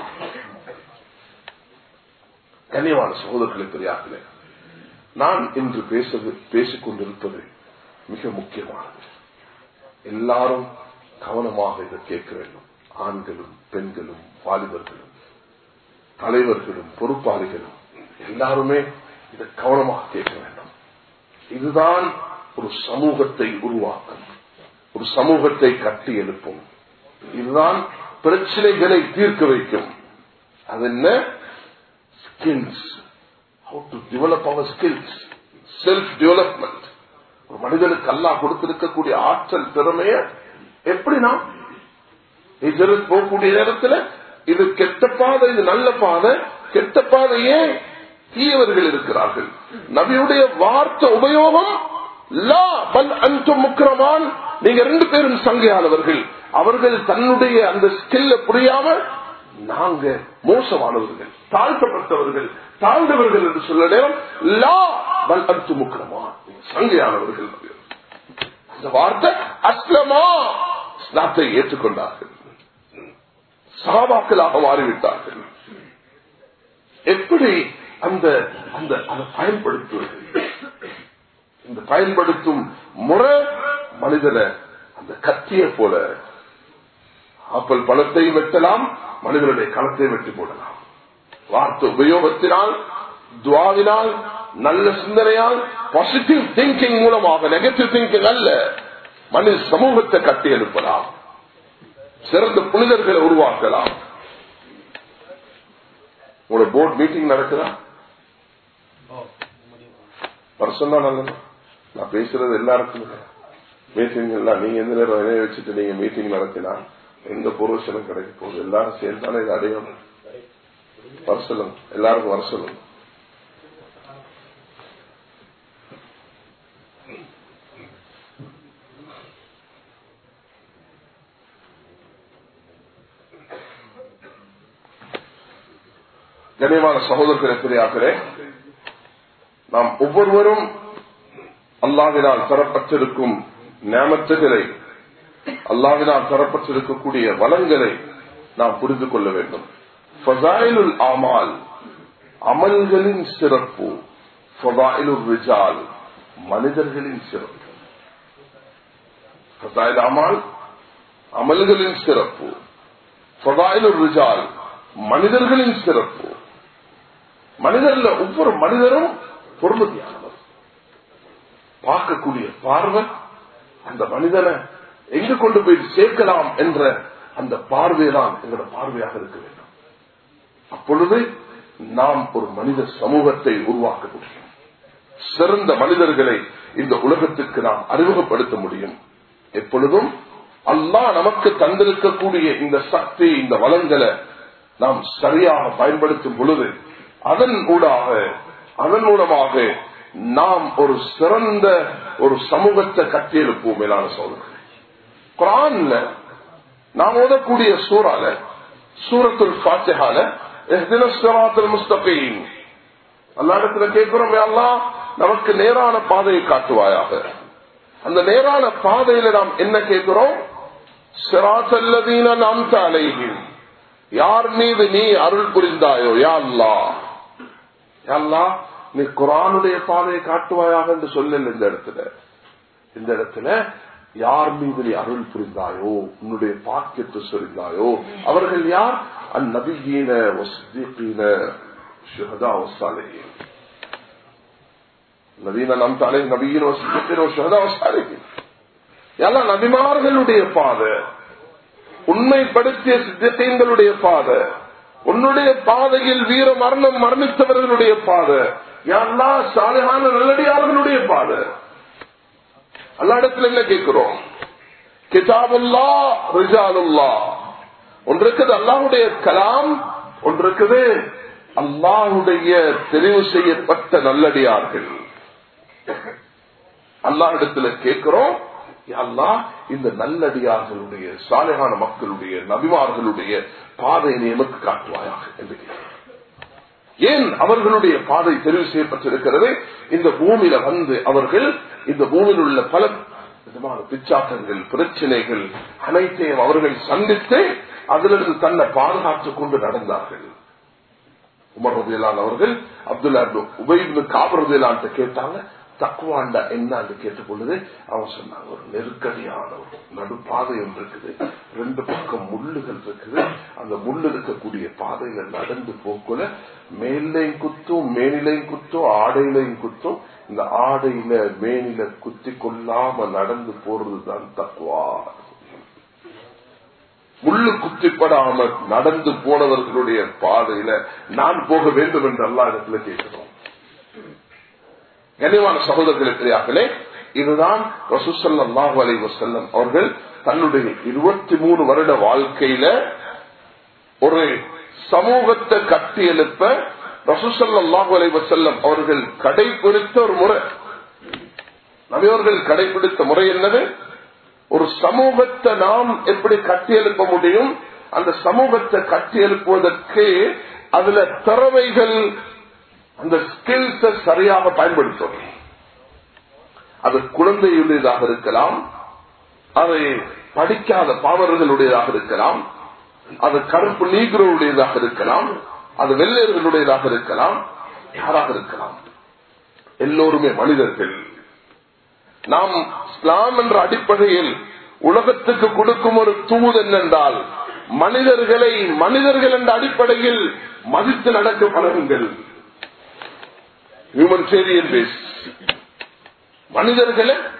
கண்ணியமான சகோதரர்களை பெரியார்களே நான் இன்று பேச பேசிக் கொண்டிருப்பது மிக முக்கியமானது எல்லாரும் கவனமாக இதை கேட்க வேண்டும் ஆண்களும் பெண்களும் வாலிபர்களும் தலைவர்களும் பொறுப்பாளிகளும் எல்லாருமே இதை கவனமாக கேட்க வேண்டும் இதுதான் ஒரு சமூகத்தை உருவாக்கும் ஒரு சமூகத்தை கட்டி எழுப்பும் இதுதான் பிரச்சனைகளை தீர்க்க வைக்கும் அது என்ன skills how to develop our skills self development ஒரு மனிதனுக்கு அல்லா கொடுத்திருக்கக்கூடிய ஆற்றல் திறமைய எப்படி நாம் ஹிஜரத் போகக்கூடிய நேரத்தில் இது கெட்ட பாதை இது நல்ல பாதை கெட்ட பாதையே தீயவர்கள் இருக்கிறார்கள் நபியுடைய வார்த்தை உபயோகம் லா பல் அன்றும் முக்கிரமான் நீங்க ரெண்டு பேரும் சங்கையானவர்கள் அவர்கள் தன்னுடைய அந்த ஸ்கில்ல புரியாம நாங்க மோசமானவர்கள் தாழ்த்தப்பட்டவர்கள் தாழ்ந்தவர்கள் என்று சொல்ல நேரம் லா பல் அன்றும் முக்கிரமான் சங்கையானவர்கள் அந்த வார்த்தை அஸ்லமா ஸ்லாத்தை ஏற்றுக்கொண்டார்கள் சாபாக்களாக மாறிவிட்டார்கள் எப்படி அந்த அந்த அதை பயன்படுத்துவது இந்த பயன்படுத்தும் முறை மனிதனை அந்த கத்திய போல ஆப்பல் பழத்தை வெட்டலாம் மனிதனுடைய களத்தை வெட்டி போடலாம் வார்த்தை உபயோகத்தினால் துவாவினால் நல்ல சிந்தனையால் பாசிட்டிவ் திங்கிங் மூலமாக நெகட்டிவ் திங்கிங் அல்ல மனித சமூகத்தை கட்டி எழுப்பலாம் சிறந்த புனிதர்களை உருவாக்கலாம் உங்களோட போர்ட் மீட்டிங் நடக்குதா பர்சனா நல்லது நான் பேசுறது எல்லாருக்கும் மீட்டிங் எல்லாம் நீங்க எந்த நேரம் இணைய வச்சுட்டு நீங்க மீட்டிங் நடத்தினா எந்த பொருஷனும் கிடைக்க போகுது எல்லாரும் சேர்ந்தாலும் இது அடையணும் வர சொல்லுங்க எல்லாருக்கும் வர சொல்லுங்க கனியமான சகோதரர்களை பெரியார்களே நாம் ஒவ்வொருவரும் அல்லாவினால் தரப்பட்டிருக்கும் நியமத்துகளை அல்லாவினால் தரப்பட்டிருக்கக்கூடிய வளங்களை நாம் புரிந்து கொள்ள வேண்டும் ஃபசாயிலுல் ஆமால் அமல்களின் சிறப்பு ஃபதாயிலுல் ரிஜால் மனிதர்களின் சிறப்பு ஃபசாயில் அமால் அமல்களின் சிறப்பு ஃபதாயிலுல் ரிஜால் மனிதர்களின் சிறப்பு மனிதர்ல ஒவ்வொரு மனிதரும் பொறுமதியானவர் பார்க்கக்கூடிய பார்வை அந்த மனிதனை எங்கு கொண்டு போய் சேர்க்கலாம் என்ற அந்த பார்வைதான் எங்களோட பார்வையாக இருக்க வேண்டும் அப்பொழுது நாம் ஒரு மனித சமூகத்தை உருவாக்க முடியும் சிறந்த மனிதர்களை இந்த உலகத்துக்கு நாம் அறிமுகப்படுத்த முடியும் எப்பொழுதும் அல்லாஹ் நமக்கு தந்திருக்கக்கூடிய இந்த சக்தி இந்த வளங்களை நாம் சரியாக பயன்படுத்தும் பொழுது அதன் ஊடாக அதன் மூலமாக நாம் ஒரு சிறந்த ஒரு சமூகத்தை கட்டியெழுப்போம் மேலான சோதனை குரான்ல நாம் ஓதக்கூடிய சூறால சூரத்துல் பாத்தியால முஸ்தபீன் அல்லா இடத்துல கேட்கிறோம் எல்லாம் நமக்கு நேரான பாதையை காட்டுவாயாக அந்த நேரான பாதையில நாம் என்ன கேட்கிறோம் சிராசல்லதீன நாம் தலைகின் யார் மீது நீ அருள் புரிந்தாயோ யா அல்லா அல்லா நீ குரானுடைய பாதையை காட்டுவாயாக என்று சொல்லல இந்த இடத்துல இந்த இடத்துல யார் மீது நீ அருள் புரிந்தாயோ உன்னுடைய பாக்கியத்தை சொரிந்தாயோ அவர்கள் யார் அந்நபியீன வசதீன ஷுஹதா வசாலையின் நவீன நம் தலை நபியின் வசதீன ஷுஹதா வசாலையின் எல்லாம் நபிமார்களுடைய பாதை உண்மைப்படுத்திய சித்தத்தைங்களுடைய பாதை உன்னுடைய பாதையில் வீர மரணம் மரணித்தவர்களுடைய பாதை யாருலா சாலையான நல்லடியார்களுடைய பாதை அல்லா இடத்துல என்ன கேட்கிறோம் கிதாபுல்லா ரிஜாலுல்லா ஒன்று இருக்குது அல்லாஹுடைய கலாம் ஒன்று இருக்குது அல்லாஹுடைய தெரிவு செய்யப்பட்ட நல்லடியார்கள் அல்லாஹிடத்துல கேட்கிறோம் அல்லா இந்த நல்லடியார்களுடைய சாலையான மக்களுடைய நபிமார்களுடைய பாதையை எமக்கு காட்டுவாயாக என்று ஏன் அவர்களுடைய பாதை தெரிவு செய்யப்பட்டிருக்கிறது இந்த பூமியில வந்து அவர்கள் இந்த பூமியில் உள்ள பல விதமான பிச்சாட்டங்கள் பிரச்சனைகள் அனைத்தையும் அவர்கள் சந்தித்து அதிலிருந்து தன்னை பாதுகாத்துக் கொண்டு நடந்தார்கள் உமர் ரதியலான் அவர்கள் அப்துல்லா உபயிபு காபர் ரதியலான் கேட்டாங்க தக்குவாண்டா என்னன்னு கேட்ட பொழுது அவன் சொன்னாங்க ஒரு நெருக்கடியான ஒரு நடுப்பாதை ஒன்று இருக்குது ரெண்டு பக்கம் முள்ளுகள் இருக்குது அந்த முள்ளு இருக்கக்கூடிய பாதையில நடந்து போக்குல மேலையும் குத்தும் மேனிலையும் குத்தும் ஆடையிலையும் குத்தும் இந்த ஆடையில மேனில குத்தி கொள்ளாம நடந்து போறதுதான் தக்குவா முள்ளு குத்திப்படாம நடந்து போனவர்களுடைய பாதையில நான் போக வேண்டும் என்று அல்லா இடத்துல கேட்கிறோம் கனிவான சகோதரர்களே இதுதான் ரசூசல்லாஹு அலை வசல்லம் அவர்கள் தன்னுடைய இருபத்தி மூணு வருட வாழ்க்கையில ஒரு சமூகத்தை கட்டி எழுப்ப ரசூசல்லாஹு அலை வசல்லம் அவர்கள் கடைபிடித்த ஒரு முறை நபியவர்கள் கடைபிடித்த முறை என்னது ஒரு சமூகத்தை நாம் எப்படி கட்டி எழுப்ப முடியும் அந்த சமூகத்தை கட்டி எழுப்புவதற்கு அதுல திறமைகள் அந்த ஸ்கில்ஸ சரியாக பயன்படுத்தணும் அது குழந்தையுடையதாக இருக்கலாம் அதை படிக்காத பாவர்களுடையதாக இருக்கலாம் அது கருப்பு நீக்ரோவுடையதாக இருக்கலாம் அது வெள்ளையர்களுடையதாக இருக்கலாம் யாராக இருக்கலாம் எல்லோருமே மனிதர்கள் நாம் இஸ்லாம் என்ற அடிப்படையில் உலகத்துக்கு கொடுக்கும் ஒரு தூது என்னென்றால் மனிதர்களை மனிதர்கள் என்ற அடிப்படையில் மதித்து நடக்க பழகுங்கள் ஹியூமனிடேரியன் பேஸ் மனிதர்களை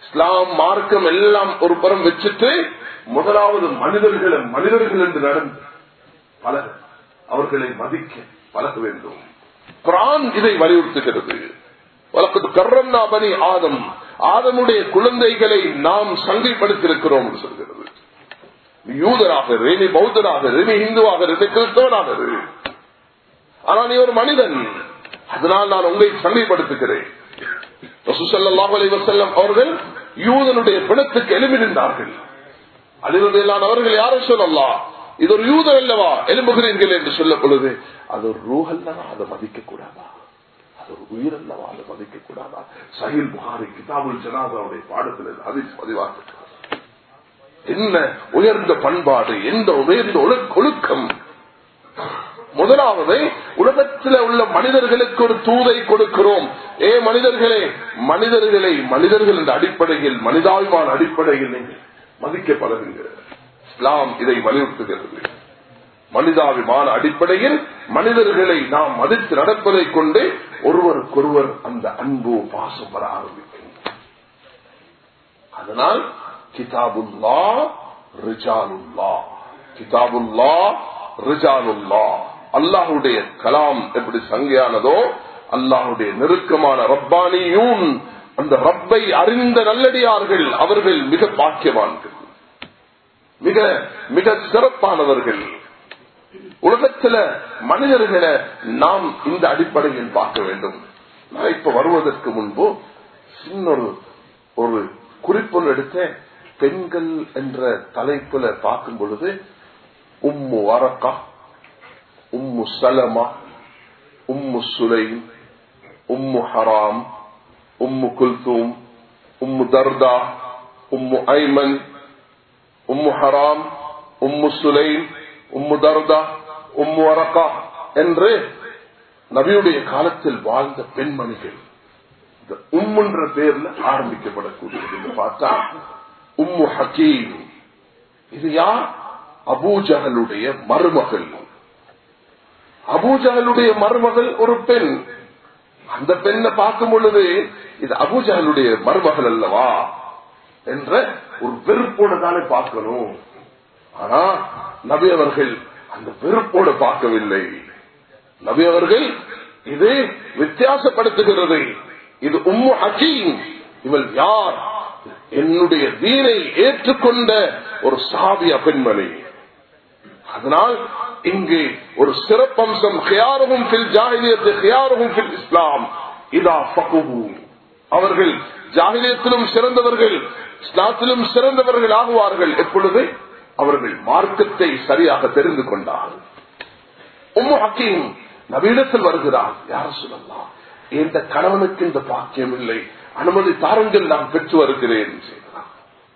இஸ்லாம் மார்க்கம் எல்லாம் ஒரு புறம் வச்சுட்டு முதலாவது மனிதர்களை மனிதர்கள் என்று நடந்து பலர் அவர்களை மதிக்க பழக வேண்டும் குரான் இதை வலியுறுத்துகிறது வழக்கத்து கர்ரம்னா பனி ஆதம் ஆதமுடைய குழந்தைகளை நாம் சங்கைப்படுத்தியிருக்கிறோம் என்று சொல்கிறது நீ யூதராக இரு, நீ பௌத்தராக இரு, நீ இந்துவாக இரு, நீ கிறிஸ்தவனாக இரு. ஆனால் நீ ஒரு மனிதன் அதனால் நான் உங்களை சங்கைப்படுத்துகிறேன் ரசூலுல்லாஹி அலைஹி வஸல்லம் அவர்கள் யூதனுடைய பிணத்துக்கு எழுப்பி நின்றார்கள் அலிரதையிலான அவர்கள் யாரும் சொல்லலாம் இது ஒரு யூதர் அல்லவா எழும்புகிறீர்கள் என்று சொல்ல பொழுது அது ஒரு ரூஹ் அல்லவா அதை மதிக்க கூடாதா அது ஒரு உயிர் அல்லவா அதை மதிக்க கூடாதா சஹில் புகாரி கிதாபுல் ஜனாதாவுடைய பாடத்தில் அதை பதிவாக என்ன உயர்ந்த பண்பாடு எந்த உயர்ந்த ஒழு- ஒழுக்கம் முதலாவது உலகத்தில் உள்ள மனிதர்களுக்கு ஒரு தூதை கொடுக்கிறோம் ஏ மனிதர்களே மனிதர்களை மனிதர்கள் என்ற அடிப்படையில் மனிதாபிமான அடிப்படையில் நீங்கள் மதிக்க பழகுங்க இஸ்லாம் இதை வலியுறுத்துகிறது மனிதாபிமான அடிப்படையில் மனிதர்களை நாம் மதித்து நடப்பதை கொண்டு ஒருவருக்கொருவர் அந்த அன்பு பாசம் வர ஆரம்பிக்கும் அதனால் கிதாபுல்லா ரிஜாலுல்லா கிதாபுல்லா ரிஜாலுல்லா அல்லாஹுடைய கலாம் எப்படி சங்கையானதோ அல்லாஹுடைய நெருக்கமான ரப்பானியூன் அந்த ரப்பை அறிந்த நல்லடியார்கள் அவர்கள் மிக பாக்கியவான்கள் மிக மிக சிறப்பானவர்கள் உலகத்துல மனிதர்களை நாம் இந்த அடிப்படையில் பார்க்க வேண்டும் நான் இப்ப வருவதற்கு முன்பு சின்ன ஒரு ஒரு குறிப்பொன்று எடுத்த பெண்கள் என்ற தலைப்புல பார்க்கும் பொழுது உம்மு வரக்கா உம்மு சலமா உம்மு சுலைம் உம்மு ஹராம் உம்மு குல்தூம் உம்மு தர்தா உம்மு ஐமன் உம்மு ஹராம் உம்மு சுலைம் உம்மு தர்தா உம்மு வரக்கா என்று நபியுடைய காலத்தில் வாழ்ந்த பெண்மணிகள் இந்த உம்முன்ற பேர்ல ஆரம்பிக்கப்படக்கூடியது என்று பார்த்தா உம்மு ஹக்கீம் இது யார் அபூஜகலுடைய மருமகள் அபூஜகலுடைய மருமகள் ஒரு பெண் அந்த பெண்ணை பார்க்கும் பொழுது இது அபூஜகலுடைய மருமகள் அல்லவா என்ற ஒரு வெறுப்போடு தானே பார்க்கணும் ஆனா நபி அவர்கள் அந்த வெறுப்போடு பார்க்கவில்லை நபி அவர்கள் இது வித்தியாசப்படுத்துகிறது இது உம்மு ஹக்கீம் இவள் யார் என்னுடைய தீனை ஏற்றுக்கொண்ட ஒரு சாவிய பெண்மணி அதனால் இங்கு ஒரு சிறப்பம்சம் ஹியாருகும் ஃபில் ஜாஹிலியத்து ஹியாருகும் ஃபில் இஸ்லாம் இதா ஃபகுஹு அவர்கள் ஜாகிலியத்திலும் சிறந்தவர்கள் இஸ்லாத்திலும் சிறந்தவர்கள் ஆகுவார்கள் எப்பொழுது அவர்கள் மார்க்கத்தை சரியாக தெரிந்து கொண்டார்கள் உம்மு ஹக்கீம் நவீனத்தில் வருகிறார் யார சொல்லலாம் இந்த கணவனுக்கு இந்த பாக்கியம் இல்லை அனுமதி தாருங்கள் நான் பெற்று வருகிறேன் செய்கிறார்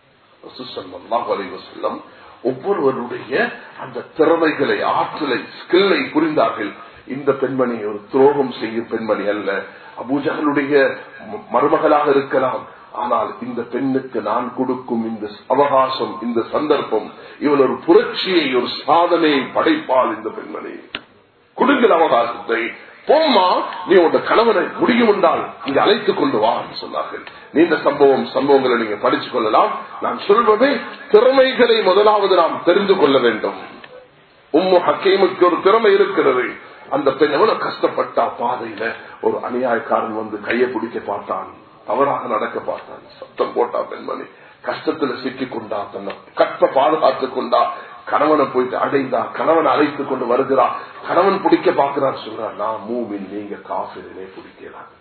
செல்லம் ஒவ்வொருவருடைய அந்த திறமைகளை ஆற்றலை ஸ்கில்லை புரிந்தார்கள் இந்த பெண்மணி ஒரு துரோகம் செய்யும் பெண்மணி அல்ல அபூஜகளுடைய மருமகளாக இருக்கலாம் ஆனால் இந்த பெண்ணுக்கு நான் கொடுக்கும் இந்த அவகாசம் இந்த சந்தர்ப்பம் இவள் ஒரு புரட்சியை ஒரு சாதனையை படைப்பால் இந்த பெண்மணி கொடுங்கள் அவகாசத்தை போம்மா நீ உன் கணவனை முடியும் என்றால் இங்க அழைத்துக் கொண்டு வா என்று சொன்னார்கள் நீண்ட சம்பவம் சம்பவங்களை நீங்க படித்துக் கொள்ளலாம் நான் சொல்வது திறமைகளை முதலாவது நாம் தெரிந்து கொள்ள வேண்டும் உம்மு ஹக்கீமுக்கு ஒரு திறமை இருக்கிறது அந்த பெண் எவ்வளவு கஷ்டப்பட்டா பாதையில ஒரு அநியாயக்காரன் வந்து கையை பிடிக்க பார்த்தான் தவறாக நடக்க பார்த்தான் சத்தம் போட்டா பெண்மணி கஷ்டத்துல சிக்கி கொண்டா தன்னை கற்ப பாதுகாத்துக் கொண்டா கணவனை போயிட்டு அடைந்தா கணவன் அழைத்துக் கொண்டு வருகிறா கணவன் பிடிக்க பாக்குறார் சொல்றார் நான் மூமின் நீங்க காஃபிலே பிடிக்கிறாங்க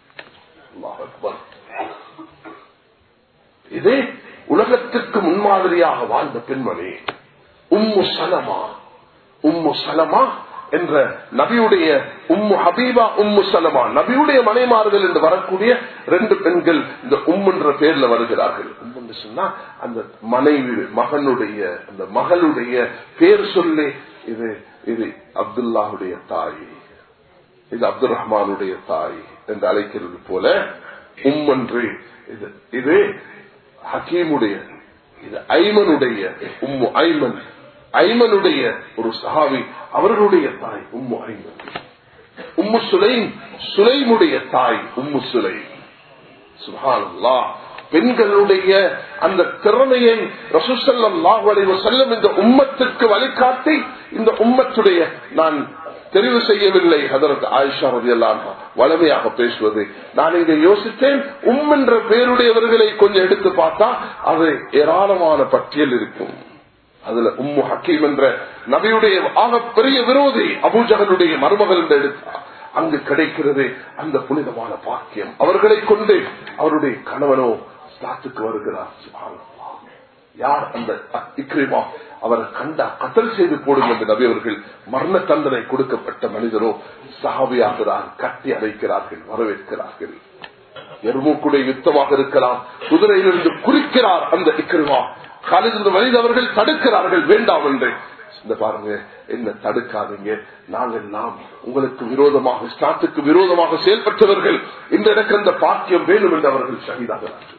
இதே உலகத்திற்கு முன்மாதிரியாக வாழ்ந்த பெண்மணி உம்மு சலமா உம்மு சலமா என்ற நபியுடைய உம்மு ஹபீபா உம்மு சலமா நபியுடைய மனைமார்கள் என்று வரக்கூடிய ரெண்டு பெண்கள் இந்த உம்முன்ற பேர்ல வருகிறார்கள் உம்முன்னு சொன்னா அந்த மனைவி மகனுடைய அந்த மகளுடைய பேர் சொல்லி இது இது அப்துல்லாவுடைய தாய் இது அப்துல் ரஹ்மானுடைய தாய் என்று அழைக்கிறது போல உம்மன்று இது இது ஹக்கீமுடைய இது ஐமனுடைய உம்மு ஐமன் ஐமனுடைய ஒரு சஹாவி அவர்களுடைய தாய் உம்மு ஐமன் உம்மு சுலைம் சுலைமுடைய தாய் உம்மு சுலை சுஹானல்லா பெண்களுடைய அந்த திறமையை ரசூசல்லாஹு அலைஹி வஸல்லம் இந்த உம்மத்துக்கு வழிகாட்டி இந்த உம்மத்துடைய நான் தெரிவு செய்யவில்லை அதற்கு ஆயிஷா ரதியெல்லாம் வளமையாக பேசுவது நான் இங்க யோசித்தேன் உம் என்ற பெயருடையவர்களை கொஞ்சம் எடுத்து பார்த்தா அது ஏராளமான பட்டியல் இருக்கும் அதுல உம்மு ஹக்கீம் என்ற நபியுடைய ஆக பெரிய விரோதி அபூஜகனுடைய மருமகள் என்று எடுத்தா அங்கு கிடைக்கிறது அந்த புனிதமான பாக்கியம் அவர்களை கொண்டு அவருடைய கணவனோ ஸ்லாத்துக்கு வருகிறார் சுப்ஹானல்லாஹ். யார் அந்த இக்ரிமா அவரை கண்டா கத்தல் செய்து போடும் என்று நபி அவர்கள் மரண தண்டனை கொடுக்கப்பட்ட மனிதரோ சஹாபியாகிறார் கட்டி அழைக்கிறார்கள் வரவேற்கிறார்கள் எருமூக்குடைய யுத்தமாக இருக்கலாம் குதிரையிலிருந்து குறிக்கிறார் அந்த இக்ரிமா காலிலிருந்து வலிது அவர்கள் தடுக்கிறார்கள் வேண்டாம் என்று இந்த பாருங்க என்ன தடுக்காதீங்க நாங்கள் நாம் உங்களுக்கு விரோதமாக ஸ்டாத்துக்கு விரோதமாக செயல்பட்டவர்கள் இந்த எனக்கு அந்த பாக்கியம் வேணும் என்று அவர்கள் ஷஹீதாகிறார்கள்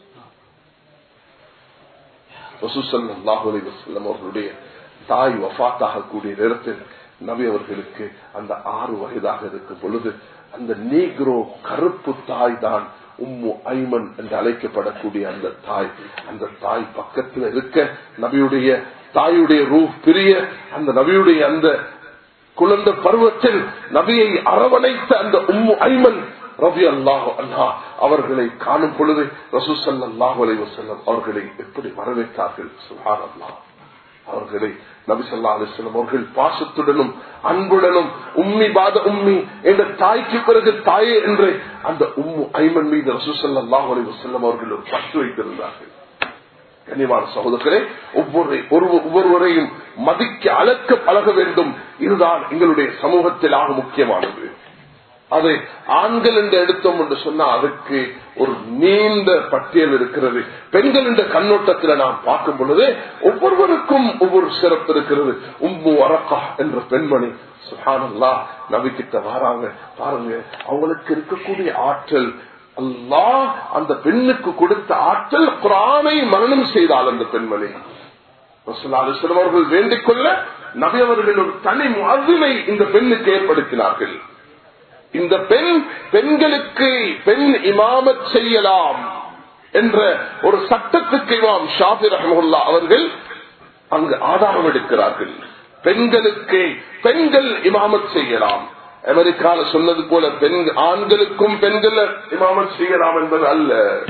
ரசூசல்லாஹு அலைஹி வஸல்லம் அவர்களுடைய தாய் வஃபாத்தாக கூடிய நேரத்தில் நபி அவர்களுக்கு அந்த ஆறு வயதாக இருக்கும் பொழுது அந்த நீக்ரோ கருப்பு தாய் தான் உம்மு ஐமன் என்று அழைக்கப்படக்கூடிய அந்த தாய் அந்த தாய் பக்கத்தில் இருக்க நபியுடைய தாயுடைய ரூப் பிரிய அந்த நபியுடைய அந்த குழந்தை பருவத்தில் நபியை அரவணைத்த அந்த உம்மு ஐமன் ரவி அல்லாஹ் அண்ணா அவர்களை காணும் பொழுது ரசூசல்லாஹு அலைஹி வஸல்லம் அவர்களை எப்படி வரவேற்றார்கள் சுஹான் அல்லாஹ் அவர்களை நபிசல்லா அலிஸ்லம் அவர்கள் பாசத்துடனும் அன்புடனும் உம்மி பாத உம்மி என்ற தாய்க்கு பிறகு தாயே என்று அந்த உம்மு ஐமன் மீது ரசூசல்லாஹு அலைஹி வஸல்லம் அவர்கள் ஒரு பட்டு வைத்திருந்தார்கள் கனிவான சகோதரர்களே ஒவ்வொரு ஒரு- ஒவ்வொருவரையும் மதிக்க அளக்க பழக வேண்டும் இதுதான் எங்களுடைய சமூகத்தில் ஆக முக்கியமானது அதை ஆண்கள் என்று எடுத்தோம் என்று சொன்னா அதுக்கு ஒரு நீண்ட பட்டியல் இருக்கிறது பெண்கள் என்ற கண்ணோட்டத்தில் நாம் பார்க்கும் பொழுது ஒவ்வொருவருக்கும் ஒவ்வொரு சிறப்பு இருக்கிறது உம்மு அரக்கா என்ற பெண்மணி சுஹானல்லா நபிக்கிட்ட வராங்க பாருங்க அவங்களுக்கு இருக்கக்கூடிய ஆற்றல் அல்லாஹ் அந்த பெண்ணுக்கு கொடுத்த ஆற்றல் குரானை மரணம் செய்தால் அந்த பெண்மணி ரசூலுல்லாஹி அலைஹி வஸல்லம் அவர்கள் வேண்டிக் கொள்ள நபி அவர்கள் ஒரு தனி முஅத்தினை இந்த பெண்ணுக்கு ஏற்படுத்தினார்கள் இந்த பெண் பெண்களுக்கு பெண் இமாமத் செய்யலாம் என்ற ஒரு சட்டத்துக்கு இமாம் ஷாபி ரஹமுல்லா அவர்கள் அங்கு ஆதாரம் எடுக்கிறார்கள் பெண்களுக்கு பெண்கள் இமாமத் செய்யலாம் அமெரிக்கால சொன்னது போல பெண் ஆண்களுக்கும் பெண்கள் இமாமத் செய்யலாம் என்பது அல்ல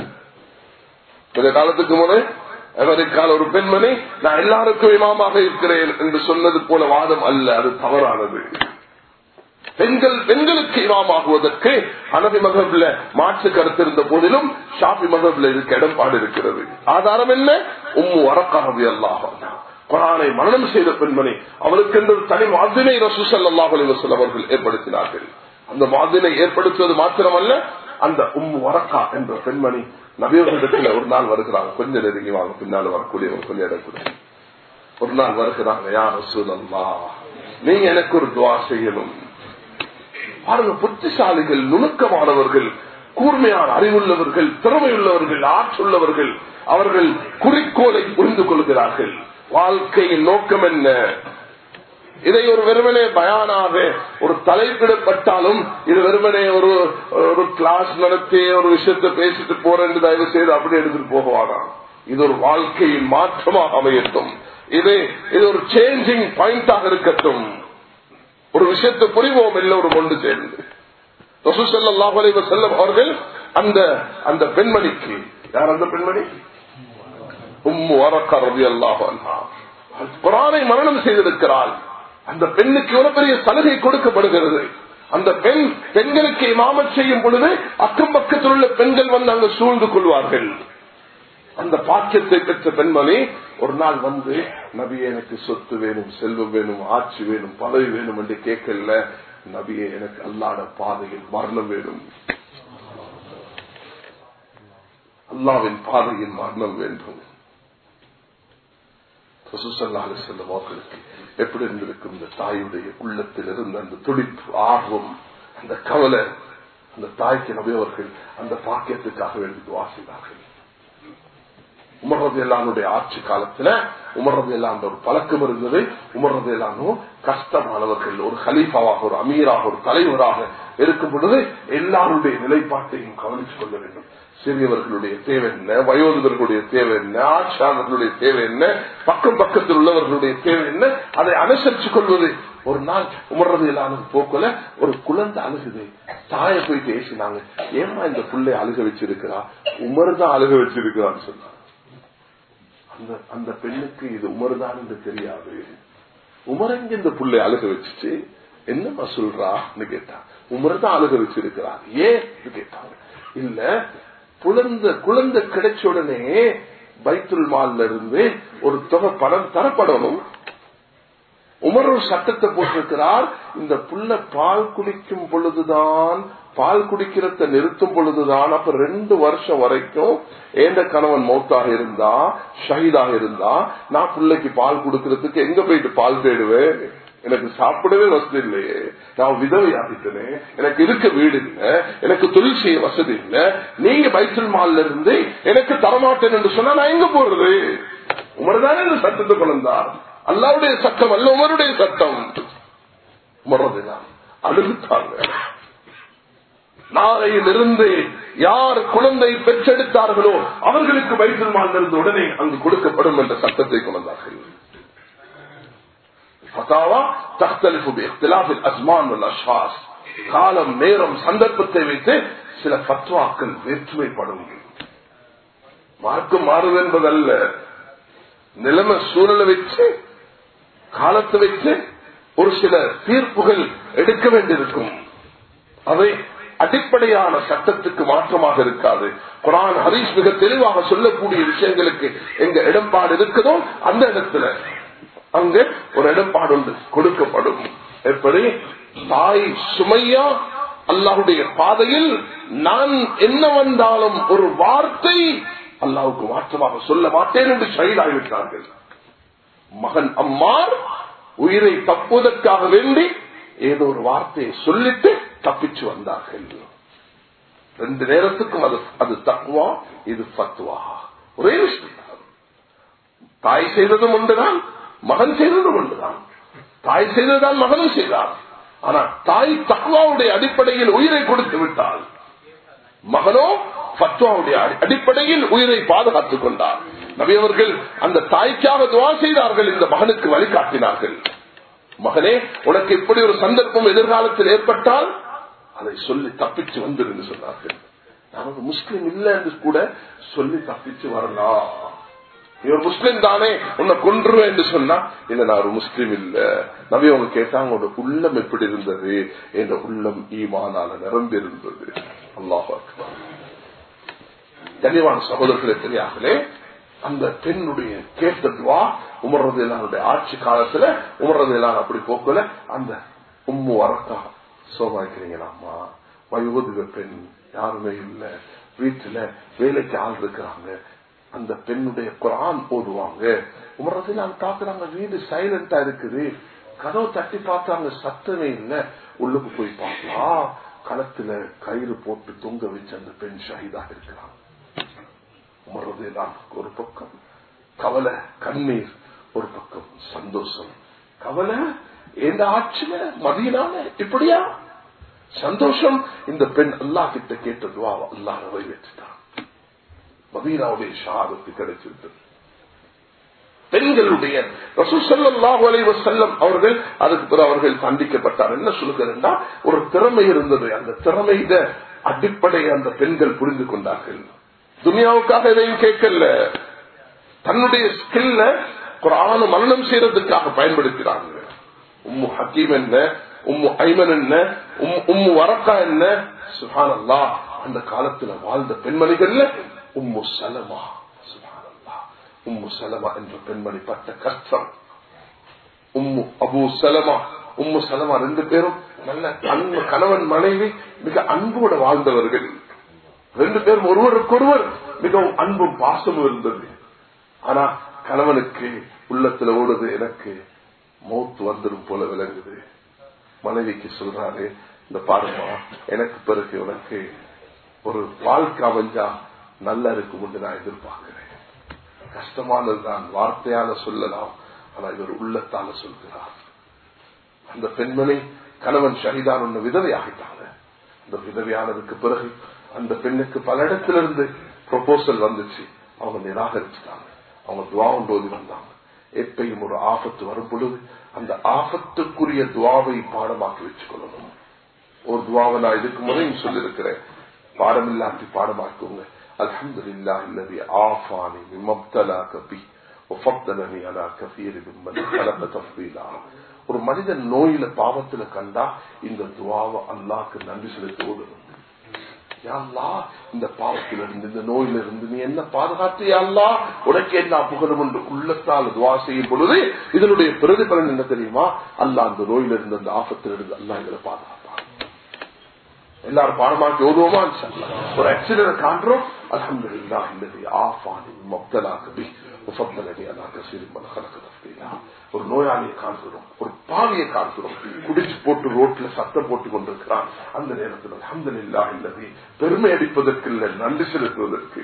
கொஞ்ச காலத்துக்கு முன்னே அமெரிக்கால ஒரு பெண்மணி நான் எல்லாருக்கும் இமாமாக இருக்கிறேன் என்று சொன்னது போல வாதம் அல்ல அது தவறானது பெண்கள் பெண்களுக்கு இமாமாகுவதற்கு அனபி மகப்ல மாற்று கருத்து இருந்த போதிலும் ஷாபி மகப்ல இருக்க இடம்பாடு இருக்கிறது ஆதாரம் என்ன உம்மு வரக்காரவி அல்லாஹ் குரானை மரணம் செய்த பெண்மணி அவளுக்கு என்று தனி மாதினை ரசூசல்லாஹ் அலிவசல் அவர்கள் ஏற்படுத்தினார்கள் அந்த மாதினை ஏற்படுத்துவது மாத்திரமல்ல அந்த உம்மு வரக்கா என்ற பெண்மணி நபியவர்களிடத்துல ஒரு நாள் வருகிறாங்க கொஞ்சம் நெருங்கி வாங்க பின்னால் வரக்கூடியவங்க கொஞ்சம் இடம் கொடுங்க. ஒரு நாள் வருகிறாங்க யார் ரசூலல்லா நீங்க எனக்கு ஒரு துவா செய்யணும் பாருங்க புத்திசாலிகள் நுணுக்கமானவர்கள் கூர்மையான அறிவுள்ளவர்கள் திறமையுள்ளவர்கள் ஆற்றுள்ளவர்கள் அவர்கள் குறிக்கோளை புரிந்து கொள்கிறார்கள் வாழ்க்கையின் நோக்கம் என்ன இதை ஒரு வெறுமனே பயானாக ஒரு தலைப்பிடப்பட்டாலும் இது வெறுமனே ஒரு ஒரு கிளாஸ் நடத்தி ஒரு விஷயத்தை பேசிட்டு போறேன் தயவு செய்து அப்படி எடுத்துட்டு போகுவானா இது ஒரு வாழ்க்கையின் மாற்றமாக அமையட்டும் இது இது ஒரு சேஞ்சிங் பாயிண்டாக இருக்கட்டும் ஒரு விஷயத்தை புரிவோம் எல்லோரும் ஒன்று சேர்ந்து ரசூசல்லாஹு அலைஹி வஸல்லம் அவர்கள் அந்த அந்த பெண்மணிக்கு யார் அந்த பெண்மணி உம்மு வரக்கா ரலியல்லாஹு அன்ஹா குர்ஆனை மரணம் செய்திருக்கிறாள் அந்த பெண்ணுக்கு எவ்வளவு பெரிய சலுகை கொடுக்கப்படுகிறது அந்த பெண் பெண்களுக்கு இமாமத் செய்யும் பொழுது அக்கம் பக்கத்தில் உள்ள பெண்கள் வந்து அங்கு சூழ்ந்து கொள்வார்கள் அந்த பாக்கியத்தை பெற்ற பெண்மணி ஒரு நாள் வந்து நபியே எனக்கு சொத்து வேணும் செல்வம் வேணும் ஆட்சி வேணும் பதவி வேணும் என்று கேட்கல நபியே எனக்கு அல்லாட பாதையில் மரணம் வேணும் அல்லாவின் பாதையில் மரணம் வேண்டும் ரசூசல்லாஹு செல்லும் அவர்களுக்கு எப்படி இருந்திருக்கும் இந்த தாயுடைய உள்ளத்தில் இருந்த அந்த துடிப்பு ஆர்வம் அந்த கவலை அந்த தாய்க்கு நபி அவர்கள் அந்த பாக்கியத்துக்காக வேண்டி வாசினார்கள் உமர்றது எல்லாருடைய ஆட்சி காலத்துல உமர்றது எல்லாம் ஒரு பழக்கம் இருந்தது உமர்றது எல்லாரும் கஷ்டமானவர்கள் ஒரு ஹலீஃபாவாக ஒரு அமீராக ஒரு தலைவராக இருக்கும் பொழுது எல்லாருடைய நிலைப்பாட்டையும் கவனித்துக் கொள்ள வேண்டும் சிறியவர்களுடைய தேவை என்ன வயோதிபர்களுடைய தேவை என்ன ஆட்சியாளர்களுடைய தேவை என்ன பக்கம் பக்கத்தில் உள்ளவர்களுடைய தேவை என்ன அதை அனுசரித்துக் கொள்வது ஒரு நாள் உமர்றது இல்லாத போக்குல ஒரு குழந்தை அழுகுது தாய போய் பேசினாங்க ஏமா இந்த புள்ளை அழுக வச்சிருக்கிறா உமர் தான் அழுக வச்சிருக்கிறான்னு சொன்னாங்க அந்த அந்த பெண்ணுக்கு இது உமர்தான் என்று தெரியாது உமர் எங்க இந்த புள்ளை அழுக வச்சுச்சு என்னம்மா சொல்றான்னு கேட்டா உமர் தான் அழுக வச்சிருக்கிறார் ஏன் கேட்டாங்க இல்ல குழந்தை குழந்தை கிடைச்ச உடனே பைத்துல் மால்ல இருந்து ஒரு தொகை பணம் தரப்படணும் உமர் ஒரு சட்டத்தை போட்டிருக்கிறார் இந்த புள்ள பால் குடிக்கும் பொழுதுதான் பால் குடிக்கிறத நிறுத்தும் பொழுதுதான் அப்ப ரெண்டு வருஷம் வரைக்கும் ஏந்த கணவன் மௌத்தாக இருந்தா ஷஹீதாக இருந்தா நான் பிள்ளைக்கு பால் கொடுக்கறதுக்கு எங்க போயிட்டு பால் தேடுவேன் எனக்கு சாப்பிடவே வசதி இல்லையே நான் விதவை ஆகிட்டேனே எனக்கு இருக்க வீடு இல்ல எனக்கு தொழில் செய்ய வசதி இல்ல நீங்க பைசல் மால்ல இருந்து எனக்கு தரமாட்டேன் என்று சொன்னா நான் எங்க போறது உமர்தானே இந்த சட்டத்தை கொண்டார் அல்லாவுடைய சட்டம் அல்ல உமருடைய சட்டம் உமர்றதுதான் அழுத்தாங்க நாளையிலிருந்து யார் குழந்தை பெற்றெடுத்தார்களோ அவர்களுக்கு பைசல் மால் இருந்து உடனே அங்கு கொடுக்கப்படும் என்ற சட்டத்தை கொண்டார்கள் ஃபதாவா தக்தலிஃபு பிஇக்திலாஃபில் அஸ்மான் வல் அஷ்ஹாஸ் காலம் நேரம் சந்தர்ப்பத்தை வைத்து சில ஃபத்வாக்கள் வேற்றுமைப்படும் மார்க்கம் மாறுது என்பதல்ல நிலைமை சூழலை வச்சு காலத்தை வச்சு ஒரு சில தீர்ப்புகள் எடுக்க வேண்டியிருக்கும் அவை அடிப்படையான சட்டத்துக்கு மாற்றமாக இருக்காது குரான் ஹரீஷ் மிக தெளிவாக சொல்லக்கூடிய விஷயங்களுக்கு எங்க இடம்பாடு இருக்குதோ அந்த இடத்துல அங்கு ஒரு இடம்பாடு ஒன்று கொடுக்கப்படும் எப்படி தாய் சுமையா அல்லாஹுடைய பாதையில் நான் என்ன வந்தாலும் ஒரு வார்த்தை அல்லாவுக்கு மாற்றமாக சொல்ல மாட்டேன் என்று செயலாகிவிட்டார்கள் மகன் அம்மார் உயிரை தப்புவதற்காக வேண்டி ஏதோ ஒரு வார்த்தையை சொல்லிட்டு தப்பிச்சு வந்தார்கள் ரெண்டு நேரத்துக்கும் அது அது தக்குவா இது பத்துவா ஒரே விஷயம் தாய் செய்ததும் ஒன்றுதான் மகன் செய்ததும் ஒன்றுதான் தாய் செய்ததுதான் மகனும் செய்தார் ஆனா தாய் தக்குவாவுடைய அடிப்படையில் உயிரை கொடுத்து விட்டால் மகனோ பத்வாவுடைய அடிப்படையில் உயிரை பாதுகாத்துக் கொண்டார் நபி அவர்கள் அந்த தாய்க்காக துவா செய்தார்கள் இந்த மகனுக்கு வழிகாட்டினார்கள் மகனே உனக்கு இப்படி ஒரு சந்தர்ப்பம் எதிர்காலத்தில் ஏற்பட்டால் அதை சொல்லி தப்பிச்சு வந்துருந்து சொன்னார்கள் நான் ஒரு முஸ்லீம் இல்லை என்று கூட சொல்லி தப்பிச்சு வரலாம் நீ ஒரு முஸ்லீம் தானே உன்னை கொன்றுவேன் என்று சொன்னா இல்ல நான் ஒரு முஸ்லீம் இல்ல நபி அவங்க கேட்டாங்க உன்னோட உள்ளம் எப்படி இருந்தது என்ற உள்ளம் ஈமானால நிரம்பி இருந்தது அல்லாஹ் கனிவான சகோதரர்களே தெரியாமலே அந்த பெண்ணுடைய கேட்டதுவா உமர்றது எல்லாருடைய ஆட்சி காலத்துல உமர்றது எல்லாரும் அப்படி போக்கல அந்த உம்மு வரக்கா சோமாக்கிறீங்களாம்மா வயோதிக பெண் யாருமே இல்ல வீட்டுல வேலைக்கு ஆள் இருக்கிறாங்க அந்த பெண்ணுடைய குரான் ஓடுவாங்க உமர்றது எல்லாம் பாக்குறாங்க வீடு சைலண்டா இருக்குது கதவு தட்டி பார்த்தாங்க சத்தமே இல்ல உள்ளுக்கு போய் பார்க்கலாம் களத்துல கயிறு போட்டு தொங்க வச்சு அந்த பெண் ஷஹீதாக இருக்கிறாங்க உமர்றதுதான் ஒரு பக்கம் கவலை கண்ணீர் ஒரு பக்கம் சந்தோஷம் கவலை எந்த ஆட்சியில மதியனால இப்படியா சந்தோஷம் இந்த பெண் அல்லா கிட்ட கேட்டதுவா அல்லா நிறைவேற்றிட்டான் மதீனாவுடைய ஷாதத்து கிடைச்சிருந்தது பெண்களுடைய செல்லம் அவர்கள் அதுக்கு பிறகு அவர்கள் சந்திக்கப்பட்டார் என்ன சொல்லுகிறா ஒரு திறமை இருந்தது அந்த திறமையிட அடிப்படை அந்த பெண்கள் புரிந்து கொண்டார்கள் துனியாவுக்காக எதையும் கேட்கல தன்னுடைய ஸ்கில்ல குரான மரணம் செய்யறதுக்காக பயன்படுத்துறாங்க உம்மு ஹக்கீம் என்ன உம்மு ஐமன் என்ன உம்மு வரக்கா என்ன சுஹானல்லா அந்த காலத்துல வாழ்ந்த பெண்மணிகள்ல உம்மு சலமா சுஹானல்லா உம்மு சலமா என்ற பெண்மணி பட்ட கஷ்டம் உம்மு அபு சலமா உம்மு சலமா ரெண்டு பேரும் நல்ல அன்பு கணவன் மனைவி மிக அன்போடு வாழ்ந்தவர்கள் ரெண்டு பேரும் ஒருவருக்கொருவர் மிகவும் அன்பும் பாசமும் இருந்தது ஆனா கணவனுக்கு உள்ளத்துல ஓடுது எனக்கு மௌத்து வந்துடும் போல விளங்குது மனைவிக்கு சொல்றாரு இந்த பாருமா எனக்கு பிறகு உனக்கு ஒரு வாழ்க்கை அமைஞ்சா நல்லா இருக்கும் என்று நான் எதிர்பார்க்கிறேன் கஷ்டமானதுதான் வார்த்தையால சொல்லலாம் ஆனா இவர் உள்ளத்தால சொல்கிறார் அந்த பெண்மணி கணவன் ஷஹீதான் ஒன்று விதவை ஆகிட்டாங்க அந்த விதவையானதுக்கு பிறகு அந்த பெண்ணுக்கு பல இடத்திலிருந்து ப்ரொபோசல் வந்துச்சு அவங்க நிராகரிச்சுட்டாங்க அவங்க துவாவும் போது வந்தாங்க எப்பயும் ஒரு ஆபத்து வரும் பொழுது அந்த ஆபத்துக்குரிய துவாவை பாடமாக்கி வச்சுக்கொள்ளணும் ஒரு துவாவை நான் இதுக்கு முறையும் சொல்லியிருக்கிறேன் பாடம் இல்லாட்டி பாடமாக்குங்க الحمد لله الذي عافاني مما ابتلاك به وفضلني على كثير ممن خلق تفضيلا ஒரு மனிதன் நோயில பாவத்துல கண்டா இந்த துவாவை அல்லாக்கு நன்றி செலுத்துவது யாழ்லா இந்த பாவத்திலிருந்து இந்த நோயிலிருந்து நீ என்ன பாதுகாத்து யாழ்லா உனக்கு என்ன புகழும் என்று உள்ளத்தால் துவா செய்யும் பொழுது இதனுடைய பிரதிபலன் என்ன தெரியுமா அல்லா அந்த நோயிலிருந்து அந்த ஆபத்திலிருந்து அல்லா எங்களை பாதுகாப்பான் எல்லாரும் பாடமாக்கி ஓதுவோமா ஒரு ஆக்சிடென்ட் காண்றோம் அலமது இல்லா இல்லது ஆஃபானி மப்தலாக பி முஃபத்தலனி அலா கசீர் மன கலக்க தஃபீலா ஒரு நோயாளியை காண்கிறோம் ஒரு பாவியை காண்கிறோம் குடிச்சு போட்டு ரோட்ல சத்தம் போட்டு கொண்டிருக்கிறான் அந்த நேரத்தில் அலமது இல்லா இல்லது பெருமை அடிப்பதற்கு இல்லை நன்றி செலுத்துவதற்கு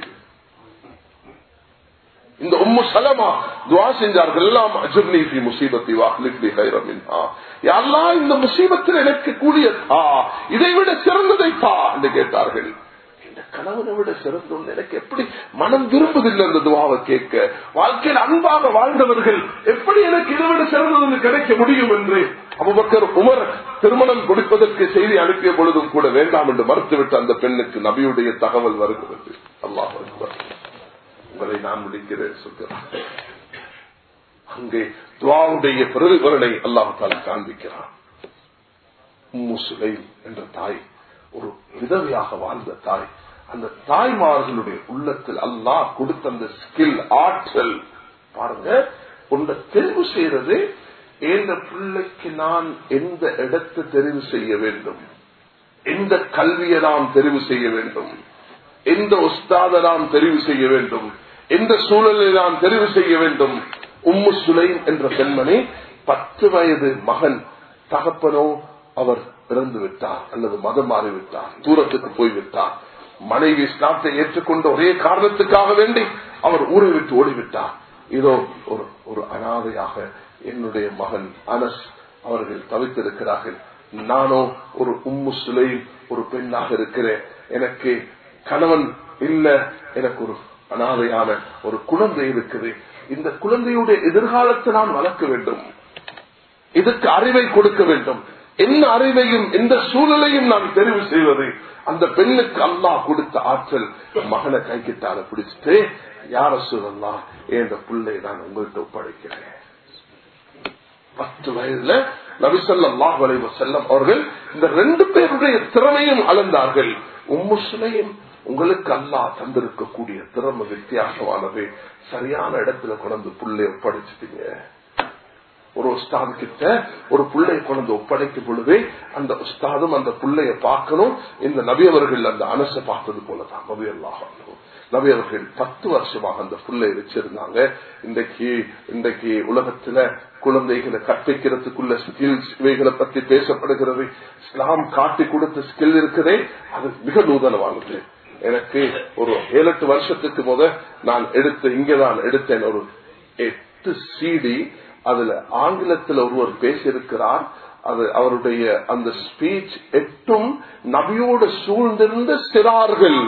இந்த உம்மு சலமா துவா செஞ்சார்கள் எல்லாம் அஜர்னி பி முசீபத்தி வாஹ்லிக்லி கைரம் மின்ஹா யாரெல்லாம் இந்த முசீபத்தில் எனக்கு கூடிய தா இதை விட சிறந்ததை தா என்று கேட்டார்கள் இந்த கணவனை விட சிறந்தோன்னு எனக்கு எப்படி மனம் விரும்புதில்லை அந்த துவாவை கேட்க வாழ்க்கையில் அன்பாக வாழ்ந்தவர்கள் எப்படி எனக்கு இதை விட சிறந்தது கிடைக்க முடியும் என்று அபுபக்கர் உமர் திருமணம் கொடுப்பதற்கு செய்தி அனுப்பிய பொழுதும் கூட வேண்டாம் என்று மறுத்துவிட்டு அந்த பெண்ணுக்கு நபியுடைய தகவல் வருகிறது அல்லாஹ் உங்களை நான் முடிக்கிறேன் சொல்கிறான் அங்கே துவாவுடைய பிரதிபலனை அல்லாஹால காண்பிக்கிறான் முசுலை என்ற தாய் ஒரு விதவையாக வாழ்ந்த தாய் அந்த தாய்மார்களுடைய உள்ளத்தில் அல்லாஹ் கொடுத்த அந்த ஸ்கில் ஆற்றல் பாருங்க உன்னை தெரிவு செய்யறது எந்த பிள்ளைக்கு நான் எந்த இடத்தை தெரிவு செய்ய வேண்டும் எந்த கல்வியை நாம் தெரிவு செய்ய வேண்டும் எந்த உஸ்தாத நாம் தெரிவு செய்ய வேண்டும் எந்த சூழலை நாம் தெரிவு செய்ய வேண்டும் உம்மு சுலைம் என்ற பெண்மணி பத்து வயது மகன் தகப்பனோ அவர் இறந்து விட்டார் அல்லது மதம் மாறிவிட்டார் தூரத்துக்கு போய்விட்டார் மனைவி ஸ்நாத்தை ஏற்றுக்கொண்ட ஒரே காரணத்துக்காக வேண்டி அவர் ஊரை விட்டு ஓடிவிட்டார் இதோ ஒரு ஒரு அனாதையாக என்னுடைய மகன் அனஸ் அவர்கள் தவித்திருக்கிறார்கள் நானோ ஒரு உம்மு சுலை ஒரு பெண்ணாக இருக்கிறேன் எனக்கு கணவன் இல்ல எனக்கு ஒரு அனாதையான ஒரு குழந்தை இருக்குது இந்த குழந்தையுடைய எதிர்காலத்தை நான் வளர்க்க வேண்டும் இதுக்கு அறிவை கொடுக்க வேண்டும் என்ன அறிவையும் எந்த சூழலையும் நான் தெரிவு செய்வது அந்த பெண்ணுக்கு அல்லா கொடுத்த ஆற்றல் மகனை கைக்கிட்டால பிடிச்சிட்டு யார சூழல்லாம் என்ற பிள்ளை நான் உங்கள்கிட்ட ஒப்படைக்கிறேன் பத்து வயதுல நபிசல்லாஹ் வலைவ செல்லம் அவர்கள் இந்த ரெண்டு பேருடைய திறமையும் அளந்தார்கள் உம்முஸ்லையும் உங்களுக்கு அல்லா தந்திருக்கக்கூடிய திறமை வித்தியாசமானது சரியான இடத்துல கொண்டு புள்ளை ஒப்படைச்சிட்டீங்க ஒரு உஸ்தாது கிட்ட ஒரு புள்ளைய கொண்டு ஒப்படைக்கும் பொழுதே அந்த உஸ்தாதும் அந்த புள்ளைய பார்க்கணும் இந்த நபியவர்கள் அந்த அனசை பார்த்தது போலதான் நபி அல்லாஹ் நபி அவர்கள் பத்து வருஷமாக அந்த புள்ளை வச்சிருந்தாங்க இன்றைக்கு இன்றைக்கு உலகத்துல குழந்தைகளை கற்பிக்கிறதுக்குள்ள ஸ்கில்ஸ் இவைகளை பத்தி பேசப்படுகிறது இஸ்லாம் காட்டி கொடுத்த ஸ்கில் இருக்குதே அது மிக நூதனமானது எனக்கு ஒரு ஏழு எட்டு வருஷத்துக்கு முத நான் எடுத்த இங்கதான் எடுத்தேன் ஒரு எட்டு சிடி அதுல ஆங்கிலத்தில் ஒருவர் பேசியிருக்கிறார் அது அவருடைய அந்த ஸ்பீச் எட்டும் நபியோடு சூழ்ந்திருந்த சிறார்கள்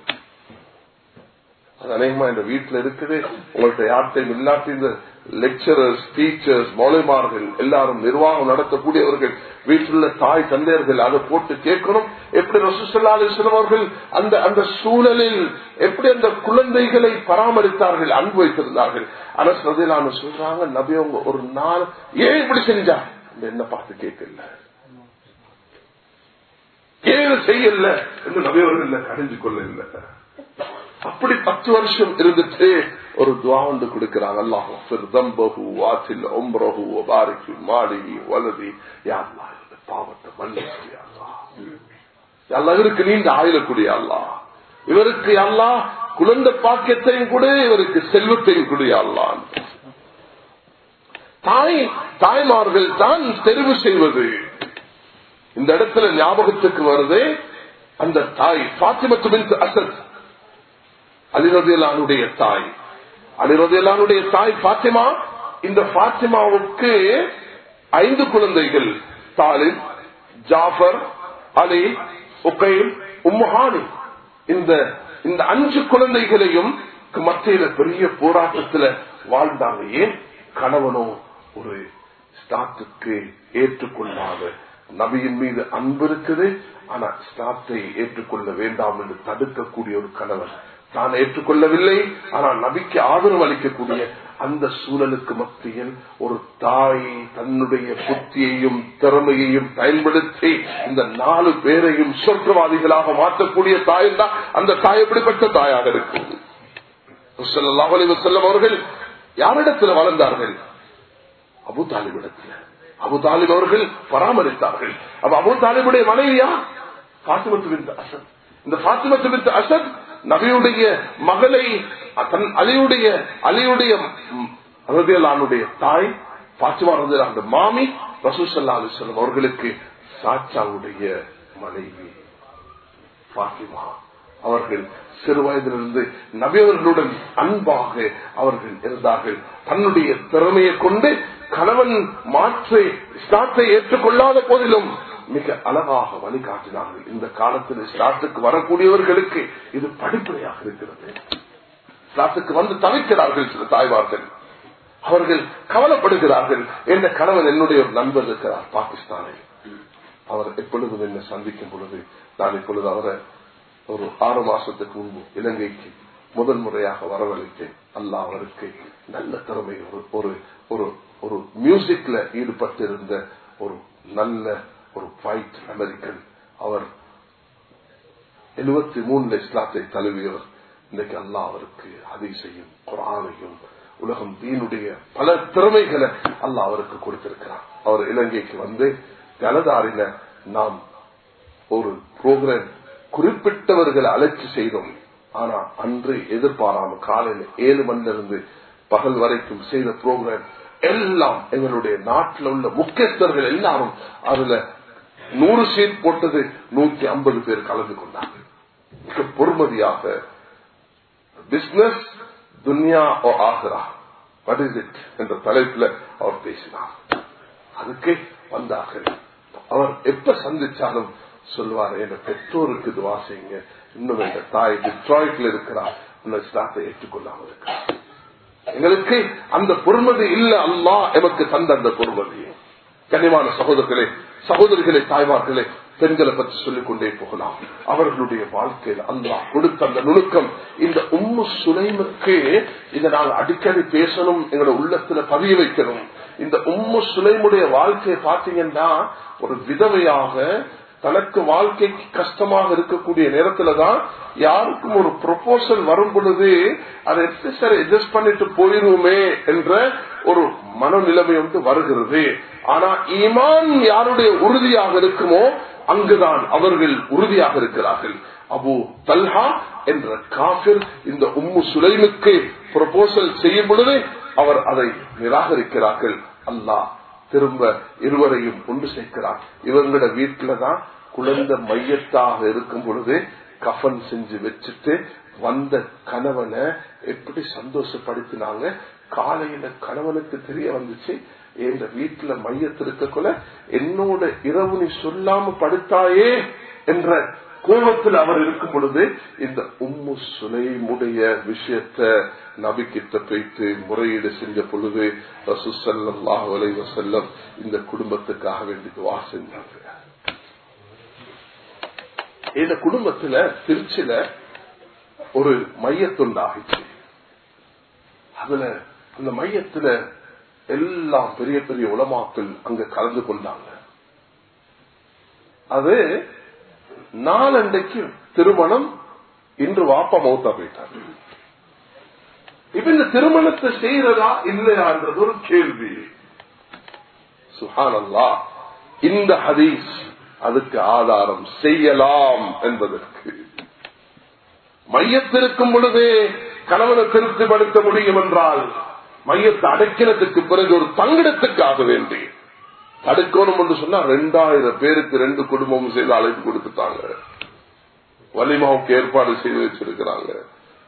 அது அநேகமா இந்த வீட்டுல இருக்குது உங்கள்ட்ட யார்கிட்டையும் இல்லாட்டி இந்த லெக்சரர்ஸ் டீச்சர்ஸ் மௌலிமார்கள் எல்லாரும் நிர்வாகம் நடத்தக்கூடியவர்கள் வீட்டிலுள்ள தாய் தந்தையர்கள் அதை போட்டு கேட்கணும் எப்படி ரசூசல்லா அலிஸ்லாம் அவர்கள் அந்த அந்த சூழலில் எப்படி அந்த குழந்தைகளை பராமரித்தார்கள் அன்பு வைத்திருந்தார்கள் அரசு ரதிலான்னு சொல்றாங்க நபி அவங்க ஒரு நாள் ஏன் இப்படி செஞ்சா என்ன பார்த்து கேட்கல ஏன் செய்யல என்று நபி அவர்கள் கடைஞ்சு கொள்ள இல்லை அப்படி பத்து வருஷம் இருந்துட்டு ஒரு துவா ஒன்று கொடுக்கிறாங்க பாவத்தை மன்னிச்சு இவருக்கு நீண்ட ஆயுளக்கூடிய அல்லா இவருக்கு அல்லா குழந்தை பாக்கியத்தையும் கூட இவருக்கு செல்வத்தையும் கூடிய அல்லான் தாய் தாய்மார்கள் தான் தெரிவு செய்வது இந்த இடத்துல ஞாபகத்துக்கு வருது அந்த தாய் பாத்திமத்து அசத் அலிரதியலானுடைய தாய் அலிரதியல்லானுடைய தாய் பாத்திமா இந்த பாத்திமாவுக்கு ஐந்து குழந்தைகள் தாலிப் ஜாஃபர் அலி உக்கைல் உம்முஹானி இந்த இந்த அஞ்சு குழந்தைகளையும் மத்தியில பெரிய போராட்டத்துல வாழ்ந்தாங்க ஏன் கணவனோ ஒரு ஸ்டாத்துக்கு ஏற்றுக்கொள்ளாத நபியின் மீது அன்பு இருக்குது ஆனா ஸ்டாத்தை ஏற்றுக்கொள்ள வேண்டாம் என்று தடுக்கக்கூடிய ஒரு கணவன் தான் ஏற்றுக்கொள்ளவில்லை ஆனால் நபிக்கு ஆதரவு அளிக்கக்கூடிய அந்த சூழலுக்கு மத்தியில் ஒரு தாய் தன்னுடைய புத்தியையும் திறமையையும் பயன்படுத்தி இந்த நாலு பேரையும் சொர்க்கவாதிகளாக மாற்றக்கூடிய தாய் தான் அந்த தாய் எப்படிப்பட்ட தாயாக இருக்கும் செல்லம் அவர்கள் யாரிடத்தில் வளர்ந்தார்கள் அபு தாலிபிடத்தில் அபு தாலிப் அவர்கள் பராமரித்தார்கள் அப்ப அபு தாலிபுடைய மனைவியா பாத்திமத்து பின் அசத் இந்த பாத்திமத்து பின் அசத் நபியுடைய மகளை தன் அலியுடைய அலியுடைய ரதியலானுடைய தாய் பாத்திமா ரதியலான மாமி ரசூசல்லா அலிஸ்லம் அவர்களுக்கு சாச்சாவுடைய மனைவி பாத்திமா அவர்கள் சிறு வயதிலிருந்து நபியவர்களுடன் அன்பாக அவர்கள் இருந்தார்கள் தன்னுடைய திறமையை கொண்டு கணவன் மாற்று ஸ்டார்ட்டை ஏற்றுக்கொள்ளாத போதிலும் மிக அழகாக வழிகாட்டினார்கள் இந்த காலத்தில் ஸ்டார்ட்டுக்கு வரக்கூடியவர்களுக்கு இது படிப்படையாக இருக்கிறது ஸ்டார்ட்டுக்கு வந்து தவிக்கிறார்கள் சில தாய்மார்கள் அவர்கள் கவலைப்படுகிறார்கள் என்ற கணவன் என்னுடைய ஒரு நண்பர் இருக்கிறார் பாகிஸ்தானில் அவர் எப்பொழுதும் என்னை சந்திக்கும் பொழுது நான் இப்பொழுது அவரை ஒரு ஆறு மாசத்துக்கு முன்பு இலங்கைக்கு முதல் முறையாக வரவழைத்தேன் அல்ல அவருக்கு நல்ல திறமை ஒரு ஒரு ஒரு ஒரு மியூசிக்ல ஈடுபட்டிருந்த ஒரு நல்ல ஒரு ஃபைட் அமெரிக்கன் அவர் எழுபத்தி மூணுல இஸ்லாத்தை தழுவியவர் இன்னைக்கு அல்லா அவருக்கு அதிசையும் குரானையும் உலகம் தீனுடைய பல திறமைகளை அல்ல அவருக்கு கொடுத்திருக்கிறார் அவர் இலங்கைக்கு வந்து கலதாரில நாம் ஒரு புரோகிராம் குறிப்பிட்டவர்களை அழைச்சி செய்தோம் ஆனா அன்று எதிர்பாராம காலையில் ஏழு மணில இருந்து பகல் வரைக்கும் செய்த புரோகிராம் எல்லாம் எங்களுடைய நாட்டில் உள்ள முக்கியஸ்தர்கள் எல்லாரும் அதுல நூறு சீட் போட்டது நூத்தி ஐம்பது பேர் கலந்து கொண்டாங்க மிக பொறுமதியாக பிசினஸ் துன்யா ஓ ஆகிறா வாட் இஸ் இட் என்ற தலைப்புல அவர் பேசினார் அதுக்கு வந்தார்கள் அவர் எப்ப சந்திச்சாலும் சொல்லுவார் என் பெற்றோருக்கு துவா செய்யுங்க இன்னும் எங்க தாய் டிட்ராய்ட்ல இருக்கிறார் இன்னும் ஸ்டாத்தை ஏற்றுக்கொள்ளாம இருக்கிறார் எங்களுக்கு அந்த பொறுமதி இல்ல அல்லா எமக்கு தந்த அந்த பொறுமதி கனிமான சகோதரர்களே சகோதரிகளே தாய்மார்களே பெண்களை பற்றி சொல்லிக் கொண்டே போகலாம் அவர்களுடைய வாழ்க்கையில் அல்லாஹ் கொடுத்த அந்த நுணுக்கம் இந்த உம்மு சுலைமுக்கு இதை நாங்கள் அடிக்கடி பேசணும் எங்களோட உள்ளத்துல பதிய வைக்கணும் இந்த உம்மு சுலைமுடைய வாழ்க்கையை பார்த்தீங்கன்னா ஒரு விதவையாக தனக்கு வாழ்க்கைக்கு கஷ்டமாக இருக்கக்கூடிய நேரத்துல தான் யாருக்கும் ஒரு ப்ரொபோசல் வரும் பொழுது அதை எப்படி சார் அட்ஜஸ்ட் பண்ணிட்டு போயிருவோமே என்ற ஒரு மனநிலைமை வந்து வருகிறது ஆனா ஈமான் யாருடைய உறுதியாக இருக்குமோ அங்குதான் அவர்கள் உறுதியாக இருக்கிறார்கள் அபு தல்ஹா என்ற காபிர் இந்த உம்மு சுலைமுக்கு ப்ரொபோசல் செய்யும் பொழுது அவர் அதை நிராகரிக்கிறார்கள் அல்லாஹ் திரும்ப இருவரையும் கொண்டு சேர்க்கிறார் இவங்களோட வீட்டுலதான் குழந்தை மையத்தாக இருக்கும் பொழுது கஃன் செஞ்சு வச்சுட்டு வந்த கணவனை எப்படி சந்தோஷப்படுத்தினாங்க காலையில கணவனுக்கு தெரிய வந்துச்சு எங்க வீட்டுல மையத்திருக்கக்குள்ள என்னோட இரவு நீ சொல்லாம படுத்தாயே என்ற கோபத்தில் அவர் இருக்கும் பொழுது இந்த உம்மு சுலைமுடைய விஷயத்த நபி கிட்ட போயிட்டு முறையீடு செஞ்ச பொழுது ரசூசல்லாஹ் வலைவசல்லம் இந்த குடும்பத்துக்காக வேண்டி துவா செஞ்சாங்க இந்த குடும்பத்துல திருச்சியில ஒரு மையத்துண்டாகிச்சு அதுல அந்த மையத்துல எல்லாம் பெரிய பெரிய உலமாக்கள் அங்க கலந்து கொண்டாங்க அது நாளண்டைக்கு திருமணம் இன்று வாப்பா மௌத்தா போயிட்டார் இப்ப இந்த திருமணத்தை செய்யறதா இல்லையான்றது ஒரு கேள்வி சுஹானல்லா இந்த ஹதீஸ் அதுக்கு ஆதாரம் செய்யலாம் என்பதற்கு மையத்திருக்கும் பொழுதே கணவனை திருப்திப்படுத்த முடியும் என்றால் மையத்தை அடைக்கிறதுக்கு பிறகு ஒரு தங்கிடத்துக்காக வேண்டி தடுக்கணும் என்று சொன்னா ரெண்டாயிரம் பேருக்கு ரெண்டு குடும்பமும் செய்து அழைப்பு கொடுத்துட்டாங்க வலிமாவுக்கு ஏற்பாடு செய்து வச்சிருக்கிறாங்க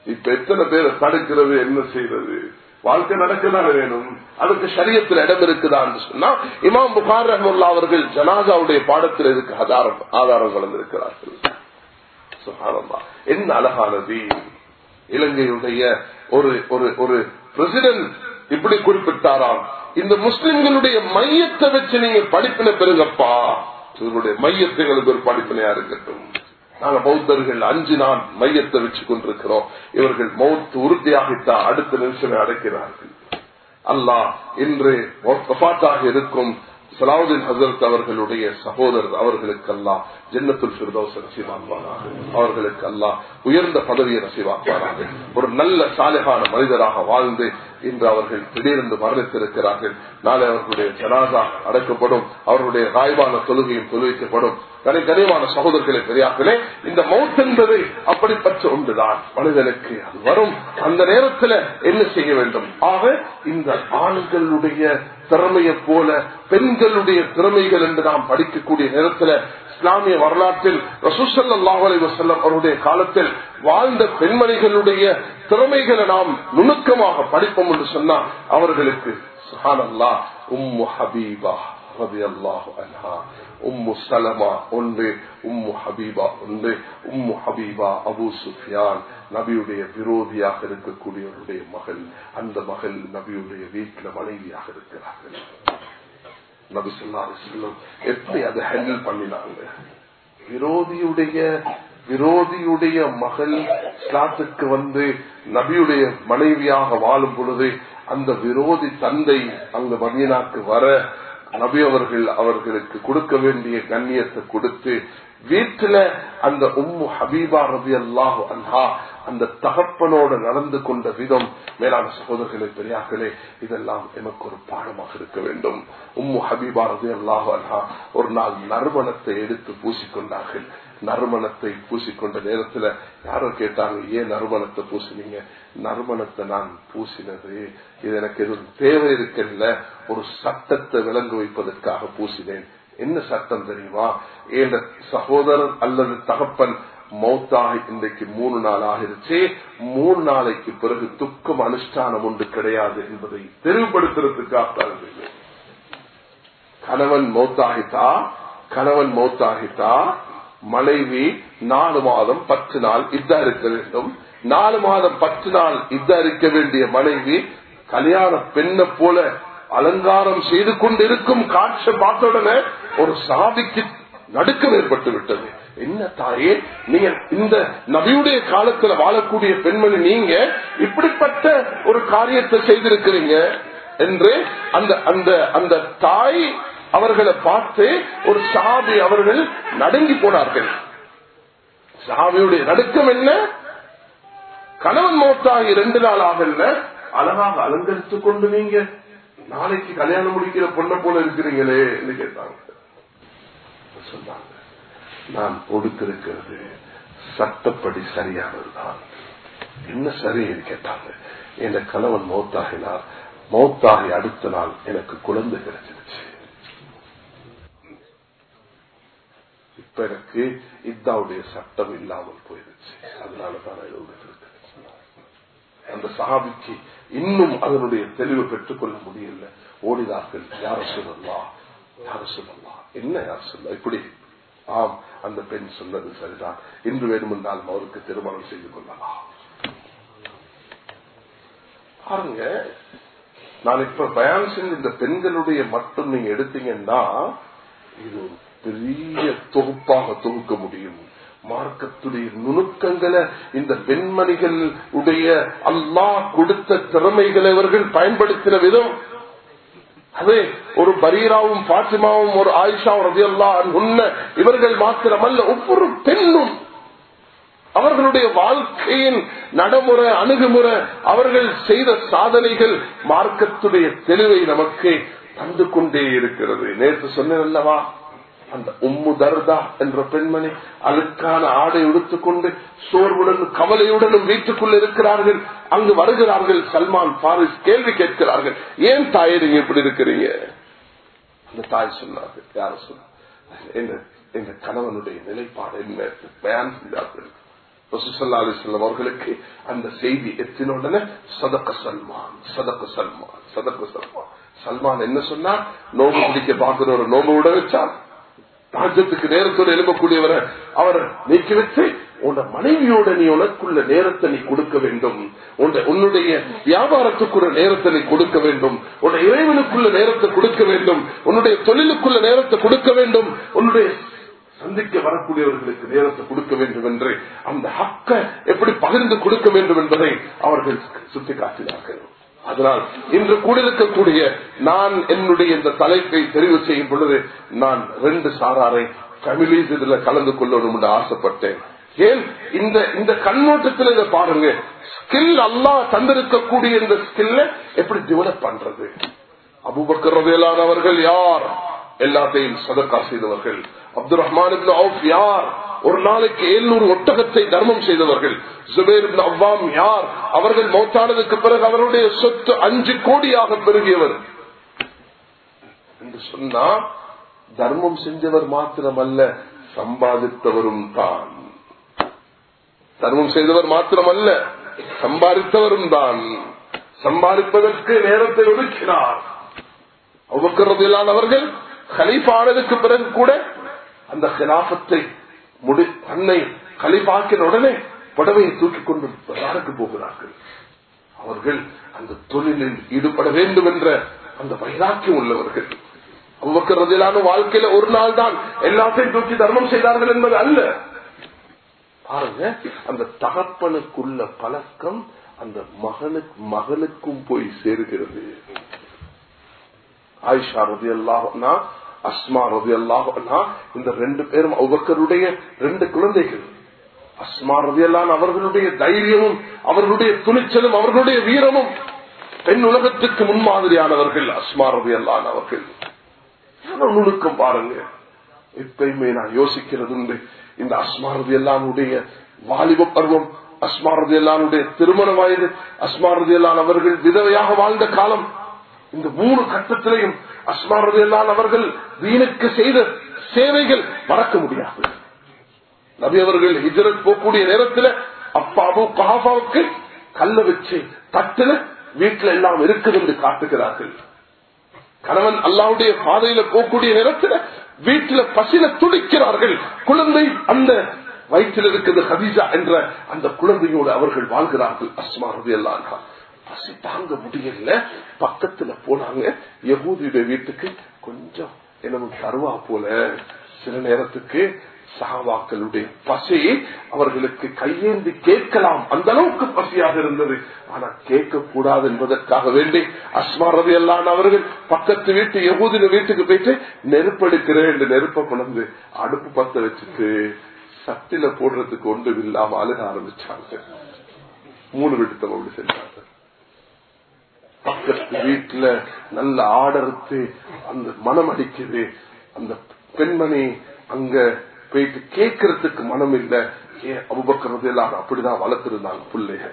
இப்ப எத்தனை பேரை தடுக்கிறது என்ன செய்யறது வாழ்க்கை நடக்கதான் வேணும் அதுக்கு சரியத்தில் இடம் இருக்குதான்னு சொன்னா இமாம் புகார் ரஹமுல்லா அவர்கள் ஜனாசாவுடைய பாடத்தில் இதுக்கு ஆதாரம் ஆதாரம் வளர்ந்திருக்கிறார்கள் சுகானந்தா என்ன அழகானது இலங்கையுடைய ஒரு ஒரு ஒரு பிரசிடென்ட் இப்படி குறிப்பிட்டாராம் இந்த முஸ்லிம்களுடைய மையத்தை வச்சு நீங்க படிப்பின பெருங்கப்பா இவருடைய மையத்தை எங்களுக்கு ஒரு படிப்பினையா இருக்கட்டும் நாங்க பௌத்தர்கள் அஞ்சு நாள் மையத்தை வச்சு கொண்டிருக்கிறோம் இவர்கள் மௌத்து உறுதியாகித்தா அடுத்த நிமிஷமே அடைக்கிறார்கள் அல்லாஹ் இன்று வஃபாத்தாக இருக்கும் சலாவுதீன் ஹசரத் அவர்களுடைய சகோதரர் அவர்களுக்கு அல்லா ஜென்னத்துல் ஃபிர்தோஸ் நசீவாக்குவாராக அவர்களுக்கு அல்லா உயர்ந்த பதவியை நசீவாக்குவாராக ஒரு நல்ல சாலைகான மனிதராக வாழ்ந்து இன்று அவர்கள் திடீரென்று மரணித்திருக்கிறார்கள் நாளை அவர்களுடைய ஜனாதா அடக்கப்படும் அவர்களுடைய ராய்வான தொழுகையும் தொழுவிக்கப்படும் கனிகனிவான சகோதரர்களை பெரியார்களே இந்த மவுத் என்பது அப்படிப்பட்ட ஒன்றுதான் மனிதனுக்கு அது வரும் அந்த நேரத்தில் என்ன செய்ய வேண்டும் ஆக இந்த ஆண்களுடைய திறமையை போல பெண்களுடைய திறமைகள் என்று நாம் படிக்கக்கூடிய நேரத்தில் இஸ்லாமிய வரலாற்றில் ரசூசல்லாஹ் அலைவசல்லம் அவருடைய காலத்தில் வாழ்ந்த பெண்மணிகளுடைய திறமைகளை நாம் நுணுக்கமாக படிப்போம் என்று சொன்னால் அவர்களுக்கு சுஹானல்லா உம்மு ஹபீபா ரவி அல்லாஹு அன்ஹா உம்மு சலமா ஒன்று உம்மு ஹபீபா ஒன்று உம்மு ஹபீபா அபு சுஃபியான் நபியுடைய விரோதியாக இருக்கக்கூடியவருடைய மகள் அந்த மகள் நபியுடைய வீட்டில் மனைவியாக இருக்கிறார்கள் நபி சொல்லாரு செல்லும் எப்படி அதை ஹேண்டில் பண்ணினாங்க விரோதியுடைய விரோதியுடைய மகள் ஸ்லாத்துக்கு வந்து நபியுடைய மனைவியாக வாழும் பொழுது அந்த விரோதி தந்தை அங்கு மதியனாக்கு வர நபி அவர்கள் அவர்களுக்கு கொடுக்க வேண்டிய கண்ணியத்தை கொடுத்து வீட்டுல அந்த உம்மு ஹபீபா ரபி அல்லாஹு அன்ஹா அந்த தகப்பனோடு நடந்து கொண்ட விதம் மேலான சகோதரர்களே பெரியார்களே இதெல்லாம் எனக்கு ஒரு பாடமாக இருக்க வேண்டும் உம்மு ஹபீபா ரபி அல்லாஹு அன்ஹா ஒரு நாள் நறுமணத்தை எடுத்து பூசிக்கொண்டார்கள் நறுமணத்தை பூசிக்கொண்ட நேரத்துல யாரோ கேட்டாங்க ஏன் நறுமணத்தை பூசினீங்க நறுமணத்தை நான் பூசினது இது எனக்கு எதுவும் தேவை இருக்கல ஒரு சட்டத்தை விளங்க வைப்பதற்காக பூசினேன் என்ன சட்டம் தெரியுமா என் சகோதரர் அல்லது தகப்பன் மௌத்தாகி இன்றைக்கு மூணு நாள் ஆகிருச்சு மூணு நாளைக்கு பிறகு துக்கம் அனுஷ்டானம் ஒன்று கிடையாது என்பதை தெளிவுபடுத்துறதுக்காக கணவன் மௌத்தாகித்தா கணவன் மௌத்தாகித்தா மனைவி நாலு மாதம் பத்து நாள் இதா இருக்க வேண்டும் நாலு மாதம் பத்து நாள் இதா இருக்க வேண்டிய மனைவி கல்யாண பெண்ணை போல அலங்காரம் செய்து கொண்டிருக்கும் காட்சி பார்த்த உடனே ஒரு சாதிக்கு நடுக்கம் ஏற்பட்டு விட்டது என்ன தாயே நீங்க இந்த நபியுடைய காலத்துல வாழக்கூடிய பெண்மணி நீங்க இப்படிப்பட்ட ஒரு காரியத்தை செய்திருக்கிறீங்க என்று அந்த அந்த அந்த தாய் அவர்களை பார்த்து ஒரு சாபி அவர்கள் நடுங்கி போனார்கள் சாபியுடைய நடுக்கம் என்ன கணவன் மோத்தாகி ரெண்டு நாள் ஆகல அழகாக அலங்கரித்துக் கொண்டு நீங்க நாளைக்கு கல்யாணம் முடிக்கிற பொண்ணை போல இருக்கிறீங்களே என்று கேட்டாங்க சொன்னாங்க நான் கொடுத்திருக்கிறது சட்டப்படி சரியானதுதான் என்ன சரி கேட்டாங்க என் கணவன் மௌத்தாகினார் மௌத்தாகி அடுத்த நாள் எனக்கு குழந்தை கிடைச்சிருச்சு இப்ப எனக்கு இத்தாவுடைய சட்டம் இல்லாமல் போயிருச்சு அதனாலதான் எழுதிட்டு அந்த சஹாபிக்கு இன்னும் அதனுடைய தெளிவு பெற்றுக்கொள்ள முடியல ஓடினார்கள் யார சொல்லலாம் யார சொல்லலாம் என்ன யார் சொல்ல இப்படி ஆம் அந்த பெண் சொன்னது சரிதான் இன்று வேண்டுமென்றால் அவருக்கு திருமணம் செய்து கொள்ளலாம் பாருங்க நான் இப்ப பயன் செஞ்ச இந்த பெண்களுடைய மட்டும் நீங்க எடுத்தீங்கன்னா இது ஒரு பெரிய தொகுப்பாக தொகுக்க முடியும் மார்க்கத்துடைய நுணுக்கங்களை இந்த பெண்மணிகள் உடைய அல்லாஹ் கொடுத்த திறமைகளை அவர்கள் பயன்படுத்தின விதம் அதே ஒரு பரீராவும் பாத்திமாவும் ஒரு ஆயிஷாவும் ரதியல்லா உன்ன இவர்கள் மாத்திரமல்ல ஒவ்வொரு பெண்ணும் அவர்களுடைய வாழ்க்கையின் நடைமுறை அணுகுமுறை அவர்கள் செய்த சாதனைகள் மார்க்கத்துடைய தெளிவை நமக்கு தந்து கொண்டே இருக்கிறது நேற்று சொன்னேன் அல்லவா அந்த உம்மு தர்தா என்ற பெண்மணி அழுக்கான ஆடை உடுத்துக்கொண்டு சோர்வுடனும் கவலையுடனும் வீட்டுக்குள் இருக்கிறார்கள் அங்கு வருகிறார்கள் சல்மான் பாரிஸ் கேள்வி கேட்கிறார்கள் ஏன் தாயே நீங்க இப்படி இருக்கிறீங்க அந்த தாய் சொன்னார்கள் யார சொன்ன எங்க கணவனுடைய நிலைப்பாடு என்ன பயன் செஞ்சார்கள் ரசூசல்லா அலிஸ்லாம் அவர்களுக்கு அந்த செய்தி எத்தின உடனே சதக்க சல்மான் சதக்க சல்மான் சதக்க சல்மான் சல்மான் என்ன சொன்னா நோம்பு பிடிக்க பார்க்கிற ஒரு நோம்பு விட வச்சார் ராஜ்யத்துக்கு நேரத்தோடு எழுப்பக்கூடியவரை அவர் நீக்கி வச்சு உன் மனைவியோட நீ உனக்குள்ள நேரத்தை நீ கொடுக்க வேண்டும் உன்னுடைய வியாபாரத்துக்குள்ள நேரத்தை நீ கொடுக்க வேண்டும் உன்னுடைய இறைவனுக்குள்ள நேரத்தை கொடுக்க வேண்டும் உன்னுடைய தொழிலுக்குள்ள நேரத்தை கொடுக்க வேண்டும் உன்னுடைய சந்திக்க வரக்கூடியவர்களுக்கு நேரத்தை கொடுக்க வேண்டும் என்று அந்த ஹக்க எப்படி பகிர்ந்து கொடுக்க வேண்டும் என்பதை அவர்கள் சுட்டிக்காட்டினார்கள் அதனால் இன்று கூடியிருக்கக்கூடிய நான் என்னுடைய இந்த தலைப்பை தெரிவு செய்யும் பொழுது நான் ரெண்டு சாராரை ஃபேமிலிஸ் இதுல கலந்து கொள்ளணும் என்று ஆசைப்பட்டேன் ஏன் இந்த இந்த கண்ணோட்டத்தில் இதை பாருங்க ஸ்கில் அல்லா தந்திருக்கக்கூடிய இந்த ஸ்கில்ல எப்படி டெவலப் பண்றது அபுபக்கரவேலானவர்கள் யார் எல்லாத்தையும் சதக்கா செய்தவர்கள் அப்துல் ரஹ்மான் யார் ஒரு நாளைக்கு எழுநூறு ஒட்டகத்தை தர்மம் செய்தவர்கள் சுபேர் அவ்வாம் யார் அவர்கள் மௌத்தானதுக்கு பிறகு அவருடைய சொத்து அஞ்சு கோடியாக பெருகியவர் என்று சொன்னா தர்மம் செஞ்சவர் மாத்திரமல்ல சம்பாதித்தவரும் தான் தர்மம் செய்தவர் மாத்திரமல்ல சம்பாதித்தவரும் தான் சம்பாதிப்பதற்கு நேரத்தை ஒதுக்கினார் அவ்வக்கிறதிலான அவர்கள் கலிப்பானதுக்கு பிறகு கூட அந்த கிலாபத்தை முடி தன்னை கலிபாக்கின உடனே புடவையை தூக்கி கொண்டு யாருக்கு போகிறார்கள் அவர்கள் அந்த தொழிலில் ஈடுபட வேண்டும் என்ற அந்த வைராக்கியம் உள்ளவர்கள் அவ்வக்கிறதிலான வாழ்க்கையில ஒரு நாள் தான் எல்லாத்தையும் தூக்கி தர்மம் செய்தார்கள் என்பது அல்ல பாருங்க அந்த தகப்பனுக்குள்ள பழக்கம் அந்த மகனுக்கு மகளுக்கும் போய் சேருகிறது ஆயிஷா ரதி அல்லாஹா அஸ்மா ரதி அல்லாஹா இந்த ரெண்டு பேரும் அவர்களுடைய ரெண்டு குழந்தைகள் அஸ்மா ரதி அல்லான் அவர்களுடைய தைரியமும் அவர்களுடைய துணிச்சலும் அவர்களுடைய வீரமும் பெண் உலகத்துக்கு முன்மாதிரியானவர்கள் அஸ்மா ரதி அல்லான் அவர்கள் நுணுக்கம் பாருங்க எப்பயுமே நான் யோசிக்கிறது உண்டு இந்த அஸ்மாரதி எல்லாருடைய வாலிப பருவம் அஸ்மாரதி எல்லாருடைய திருமண வயது அஸ்மாரதி எல்லாம் அவர்கள் விதவையாக வாழ்ந்த காலம் இந்த மூணு கட்டத்திலையும் அஸ்மாரதி எல்லாம் அவர்கள் வீணுக்கு செய்த சேவைகள் மறக்க முடியாது நபி அவர்கள் ஹிஜரத் போகக்கூடிய நேரத்தில் அப்பாவு கஹாபாவுக்கு கல்ல வச்சு தட்டுல வீட்டுல எல்லாம் இருக்குது என்று காட்டுகிறார்கள் கணவன் அல்லாவுடைய பாதையில போகக்கூடிய நேரத்தில் வீட்டில பசில துடிக்கிறார்கள் குழந்தை அந்த வயிற்றில் இருக்கிறது ஹதீஜா என்ற அந்த குழந்தையோடு அவர்கள் வாழ்கிறார்கள் அஸ்மாரதி எல்லாம் பசி தாங்க முடியல பக்கத்துல போனாங்க யகூதியுடைய வீட்டுக்கு கொஞ்சம் என்னமோ தருவா போல சில நேரத்துக்கு சகாவாக்களுடைய பசி அவர்களுக்கு கையேந்தி கேட்கலாம் அந்த அளவுக்கு பசியாக இருந்தது ஆனா கேட்க கூடாது என்பதற்காக வேண்டி அஸ்மாரதி எல்லாம் அவர்கள் பக்கத்து வீட்டு யகூதின வீட்டுக்கு போயிட்டு நெருப்பெடுக்கிறேன் என்று நெருப்ப கொண்டு அடுப்பு பத்த வச்சுட்டு சட்டில போடுறதுக்கு ஒன்றும் இல்லாம அழுக ஆரம்பிச்சாங்க மூணு வீட்டு அப்படி செஞ்சாங்க பக்கத்து வீட்டுல நல்ல ஆடறுத்து அந்த மனம் அடிக்குது அந்த பெண்மணி அங்க போயிட்டு கேட்கறதுக்கு மனம் இல்ல அபுபக்கிறது எல்லாம் அப்படிதான் வளர்த்திருந்தாங்க பிள்ளைக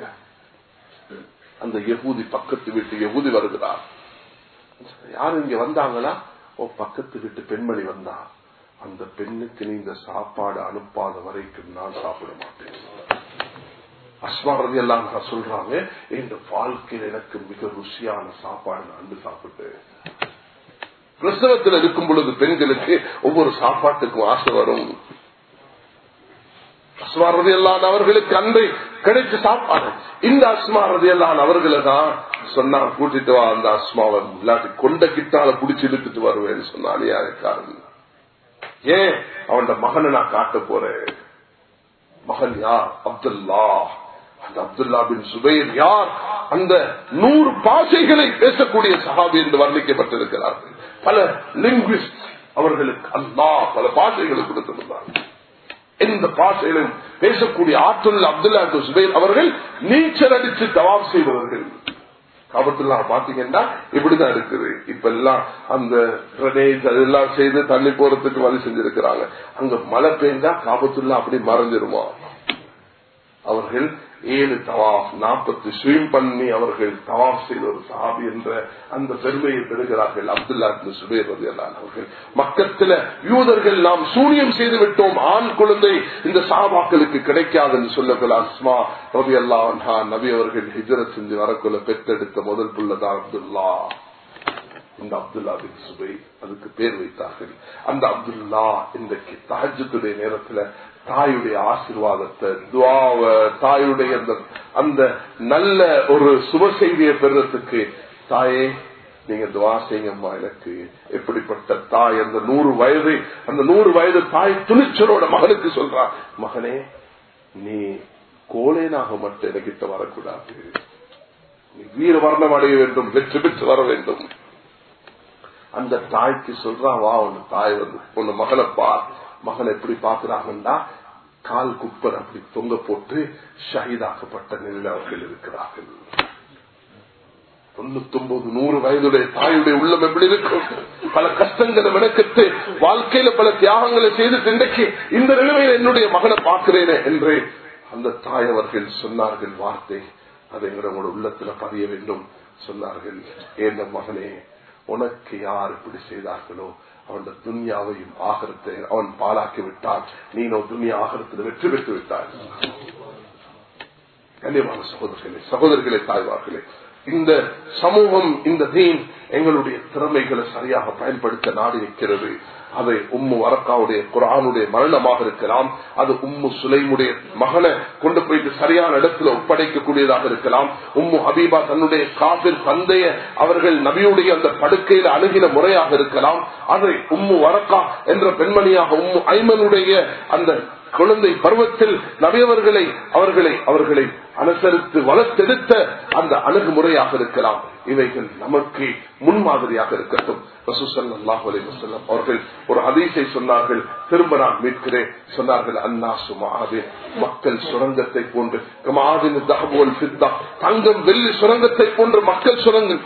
அந்த யகூதி பக்கத்து வீட்டு யகூதி வருகிறார் யாரு இங்க வந்தாங்களா ஓ பக்கத்து வீட்டு பெண்மணி வந்தா அந்த பெண்ணுக்கு நீங்க சாப்பாடு அனுப்பாத வரைக்கும் நான் சாப்பிட மாட்டேன் அஸ்மாரதி எல்லாம் சொல்றாங்க இந்த வாழ்க்கையில் எனக்கு மிக ருசியான சாப்பாடு நான் அன்று சாப்பிட்டேன் பிரசவத்தில் இருக்கும் பொழுது பெண்களுக்கு ஒவ்வொரு சாப்பாட்டுக்கும் ஆசை வரும் அஸ்மாரதி எல்லாம் அவர்களுக்கு அன்பை கிடைச்ச சாப்பாடு இந்த அஸ்மாரதி எல்லாம் அவர்களை தான் சொன்னா கூட்டிட்டு வா அந்த அஸ்மாவை இல்லாட்டி கொண்ட கிட்டால புடிச்சு இழுத்துட்டு வருவேன்னு சொன்ன அநியாயக்காரன் ஏன் அவன் மகனை நான் காட்ட போறேன் மகன் யார் அப்துல்லா அந்த அப்துல்லா பின் சுபைர் யார் அந்த நூறு பாஷைகளை பேசக்கூடிய சஹாபி என்று வர்ணிக்கப்பட்டிருக்கிறார்கள் பல லிங்குவிஸ்ட் அவர்களுக்கு அல்லா பல பாஷைகளை கொடுத்திருந்தார் எந்த பாஷையிலும் பேசக்கூடிய ஆற்றல் அப்துல்லா சுபைர் அவர்கள் நீச்சல் அடித்து தவாப் செய்தவர்கள் காபத்துல்லா பாத்தீங்கன்னா இப்படிதான் இருக்குது இப்ப எல்லாம் அந்த கிரனேஜ் அதெல்லாம் செய்து தண்ணி போறதுக்கு வழி செஞ்சிருக்கிறாங்க அங்க மழை பெய்ஞ்சா காபத்துல்லா அப்படி மறைஞ்சிருமா அவர்கள் ஏழு தவாஃப் நாற்பத்தி ஸ்வீம் பண்ணி அவர்கள் தவாஃப் செய்த ஒரு சஹாபி என்ற அந்த பெருமையை பெறுகிறார்கள் அப்துல்லா சுபேர் ரதி அவர்கள் மக்கத்துல யூதர்கள் நாம் சூனியம் செய்து விட்டோம் ஆண் குழந்தை இந்த சாபாக்களுக்கு கிடைக்காதுன்னு சொல்லக்கூட அஸ்மா ரவி அல்லா நபி அவர்கள் ஹிஜரத் செஞ்சு வரக்குள்ள பெற்றெடுத்த முதல் புள்ளதான் அப்துல்லா இந்த அப்துல்லா பின் சுபை அதுக்கு பேர் வைத்தார்கள் அந்த அப்துல்லா இன்றைக்கு தஹஜத்துடைய நேரத்துல தாயுடைய ஆசிர்வாதத்தை துவாவ தாயுடைய அந்த அந்த நல்ல ஒரு சுப செய்தியை பெறுறதுக்கு தாயே நீங்க துவா செய்யுங்கம்மா எனக்கு எப்படிப்பட்ட தாய் அந்த நூறு வயது அந்த நூறு வயது தாய் துணிச்சலோட மகனுக்கு சொல்றா மகனே நீ கோலேனாக மட்டும் எனக்கிட்ட வரக்கூடாது நீ வீர வர்ணம் அடைய வேண்டும் வெற்றி பெற்று வர வேண்டும் அந்த தாய்க்கு சொல்றான் வா உன் தாய் வந்து உன் மகனை பார் மகன் எப்படி பாக்குறாங்கன்னா கால் குப்பர் அப்படி தொங்க போட்டு ஷஹீதாக்கப்பட்ட நிலையில் அவர்கள் இருக்கிறார்கள் தொண்ணூத்தி ஒன்பது நூறு வயதுடைய தாயுடைய உள்ளம் எப்படி இருக்கும் பல கஷ்டங்களை விளக்கத்து வாழ்க்கையில பல தியாகங்களை செய்து இன்றைக்கு இந்த நிலைமையில என்னுடைய மகனை பார்க்கிறேனே என்று அந்த தாய் அவர்கள் சொன்னார்கள் வார்த்தை அதை எங்களோட உள்ளத்துல பதிய வேண்டும் சொன்னார்கள் ஏந்த மகனே உனக்கு யார் இப்படி செய்தார்களோ அவன் துன்யாவையும் ஆகரத்தை அவன் பாலாக்கி விட்டான் நீனோ துன்யா ஆகரத்தில் வெற்றி பெற்று விட்டாய் கண்ணியமான சகோதரர்களே சகோதரர்களே தாய்வார்களே இந்த சமூகம் இந்த தீன் எங்களுடைய திறமைகளை சரியாக பயன்படுத்த நாடி நிற்கிறது அதை உம்மு வரக்காவுடைய குரானுடைய மரணமாக இருக்கலாம் அது உம்மு சுலைமுடைய மகனை கொண்டு போயிட்டு சரியான இடத்துல ஒப்படைக்கக்கூடியதாக இருக்கலாம் உம்மு ஹபீபா தன்னுடைய காபிர் தந்தைய அவர்கள் நபியுடைய அந்த படுக்கையில் அணுகின முறையாக இருக்கலாம் அதை உம்மு வரக்கா என்ற பெண்மணியாக உம்மு ஐமனுடைய அந்த குழந்தை பருவத்தில் நபியவர்களை அவர்களை அவர்களை அனுசரித்து வளர்த்தெடுத்த அந்த அணுகுமுறையாக இருக்கலாம் இவைகள் நமக்கு முன்மாதிரியாக இருக்கட்டும் அவர்கள் ஒரு அதிசை சொன்னார்கள் திரும்ப நான் மீட்கிறேன் சொன்னார்கள் அண்ணா சுமாது மக்கள் சுரங்கத்தை போன்று தங்கம் வெள்ளி சுரங்கத்தை போன்று மக்கள் சுரங்கம்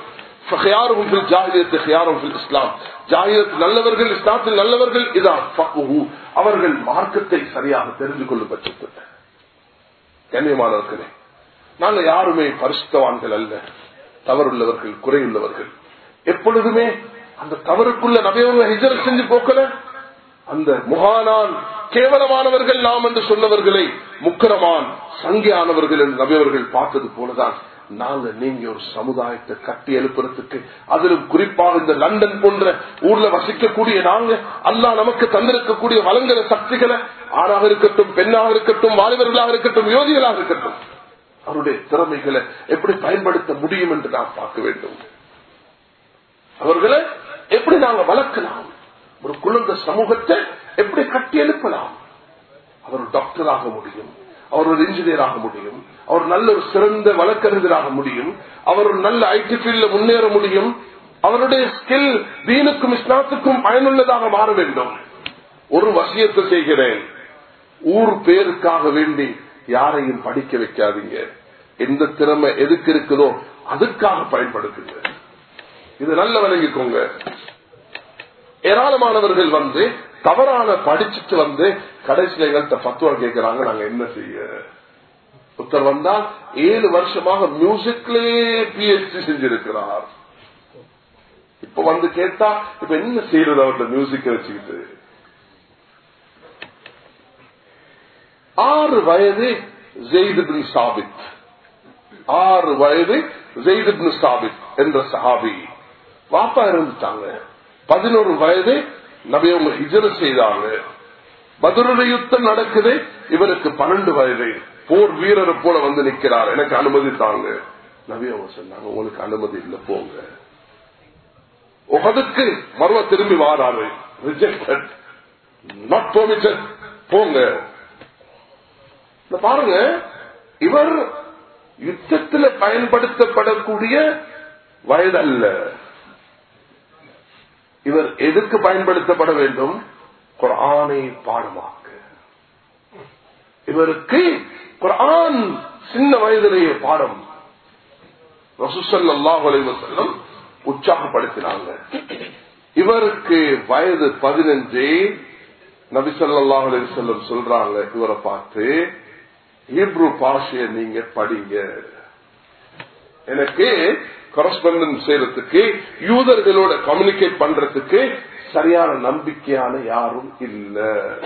நல்லவர்கள் இஸ்லாத்தில் நல்லவர்கள் இதான் அவர்கள் மார்க்கத்தை சரியாக தெரிந்து கொள்ளும் பட்சத்தில் கண்ணியமானவர்களே நாங்க யாருமே பரிசுத்தவான்கள் அல்ல தவறுள்ளவர்கள் குறையுள்ளவர்கள் எப்பொழுதுமே அந்த தவறுக்குள்ள நபையவங்க ஹிஜர் செஞ்சு போக்கல அந்த முகானான் கேவலமானவர்கள் நாம் என்று சொன்னவர்களை முக்கரமான் சங்கியானவர்கள் என்று நபியவர்கள் பார்த்தது போலதான் நாங்க நீங்க ஒரு சமுதாயத்தை கட்டி எழுப்புறதுக்கு அதிலும் குறிப்பாக இந்த லண்டன் போன்ற ஊர்ல வசிக்கக்கூடிய நாங்க அல்லா நமக்கு தந்திருக்கக்கூடிய வளங்கர சக்திகளை ஆணாக இருக்கட்டும் பெண்ணாக இருக்கட்டும் வாலிபர்களாக இருக்கட்டும் யோதிகளாக இருக்கட்டும் அவருடைய திறமைகளை எப்படி பயன்படுத்த முடியும் என்று நாம் பார்க்க வேண்டும் அவர்களை எப்படி நாங்க வளர்க்கலாம் ஒரு குழந்தை சமூகத்தை எப்படி கட்டி எழுப்பலாம் அவர் டாக்டராக முடியும் அவர் ஒரு இன்ஜினியர் ஆக முடியும் அவர் நல்ல ஒரு சிறந்த வழக்கறிஞராக முடியும் அவர் ஒரு நல்ல ஐடி ஃபீல்ட்ல முன்னேற முடியும் அவருடைய ஸ்கில் தீனுக்கும் இஸ்லாத்துக்கும் பயனுள்ளதாக மாற வேண்டும் ஒரு வசியத்தை செய்கிறேன் ஊர் பேருக்காக வேண்டி யாரையும் படிக்க வைக்காதீங்க எந்த திறமை எதுக்கு இருக்குதோ அதுக்காக பயன்படுத்துங்க இது நல்ல விளங்கிக்கோங்க ஏராளமானவர்கள் வந்து தவறான படிச்சுட்டு வந்து கடைசியில எங்கள்கிட்ட பத்துவா கேட்கிறாங்க நாங்க என்ன செய்ய ஒருத்தர் வந்தா ஏழு வருஷமாக மியூசிக்லயே பிஹெச்டி செஞ்சிருக்கிறார் இப்ப வந்து கேட்டா இப்ப என்ன செய்யறது அவர்கிட்ட மியூசிக் வச்சுக்கிட்டு ஆறு வயது ஜெயிதுபின் சாபித் ஆறு வயது ஜெயிதுபின் சாபித் என்ற சஹாபி வாப்பா இருந்துட்டாங்க பதினோரு வயது நபியவங்க ஹிஜர செய்தாங்க பதினொரு யுத்தம் நடக்குது இவருக்கு பன்னெண்டு வயது போர் வீரரை போல வந்து நிக்கிறார் எனக்கு அனுமதி தாங்க நபி அவங்க சொன்னாங்க உங்களுக்கு அனுமதி இல்ல போங்க உகதுக்கு மர்வ திரும்பி வாராரு ரிஜெக்டட் நாட் பெர்மிட்டட் போங்க பாருங்க இவர் யுத்தத்தில் பயன்படுத்தப்படக்கூடிய வயதல்ல இவர் எதுக்கு பயன்படுத்தப்பட வேண்டும் குரானை பாடமாக்க இவருக்கு குரான் சின்ன வயதிலேயே பாடம் ரசூசல்லா செல்லம் உற்சாகப்படுத்தினாங்க இவருக்கு வயது பதினஞ்சு நபிசல்லா செல்லம் சொல்றாங்க இவரை பார்த்து ஹீப்ரு பாஷையை நீங்க படிங்க எனக்கு கரஸ்பாண்டன்ட் செய்யறதுக்கு யூதர்களோட கம்யூனிகேட் பண்றதுக்கு சரியான நம்பிக்கையான யாரும் இல்ல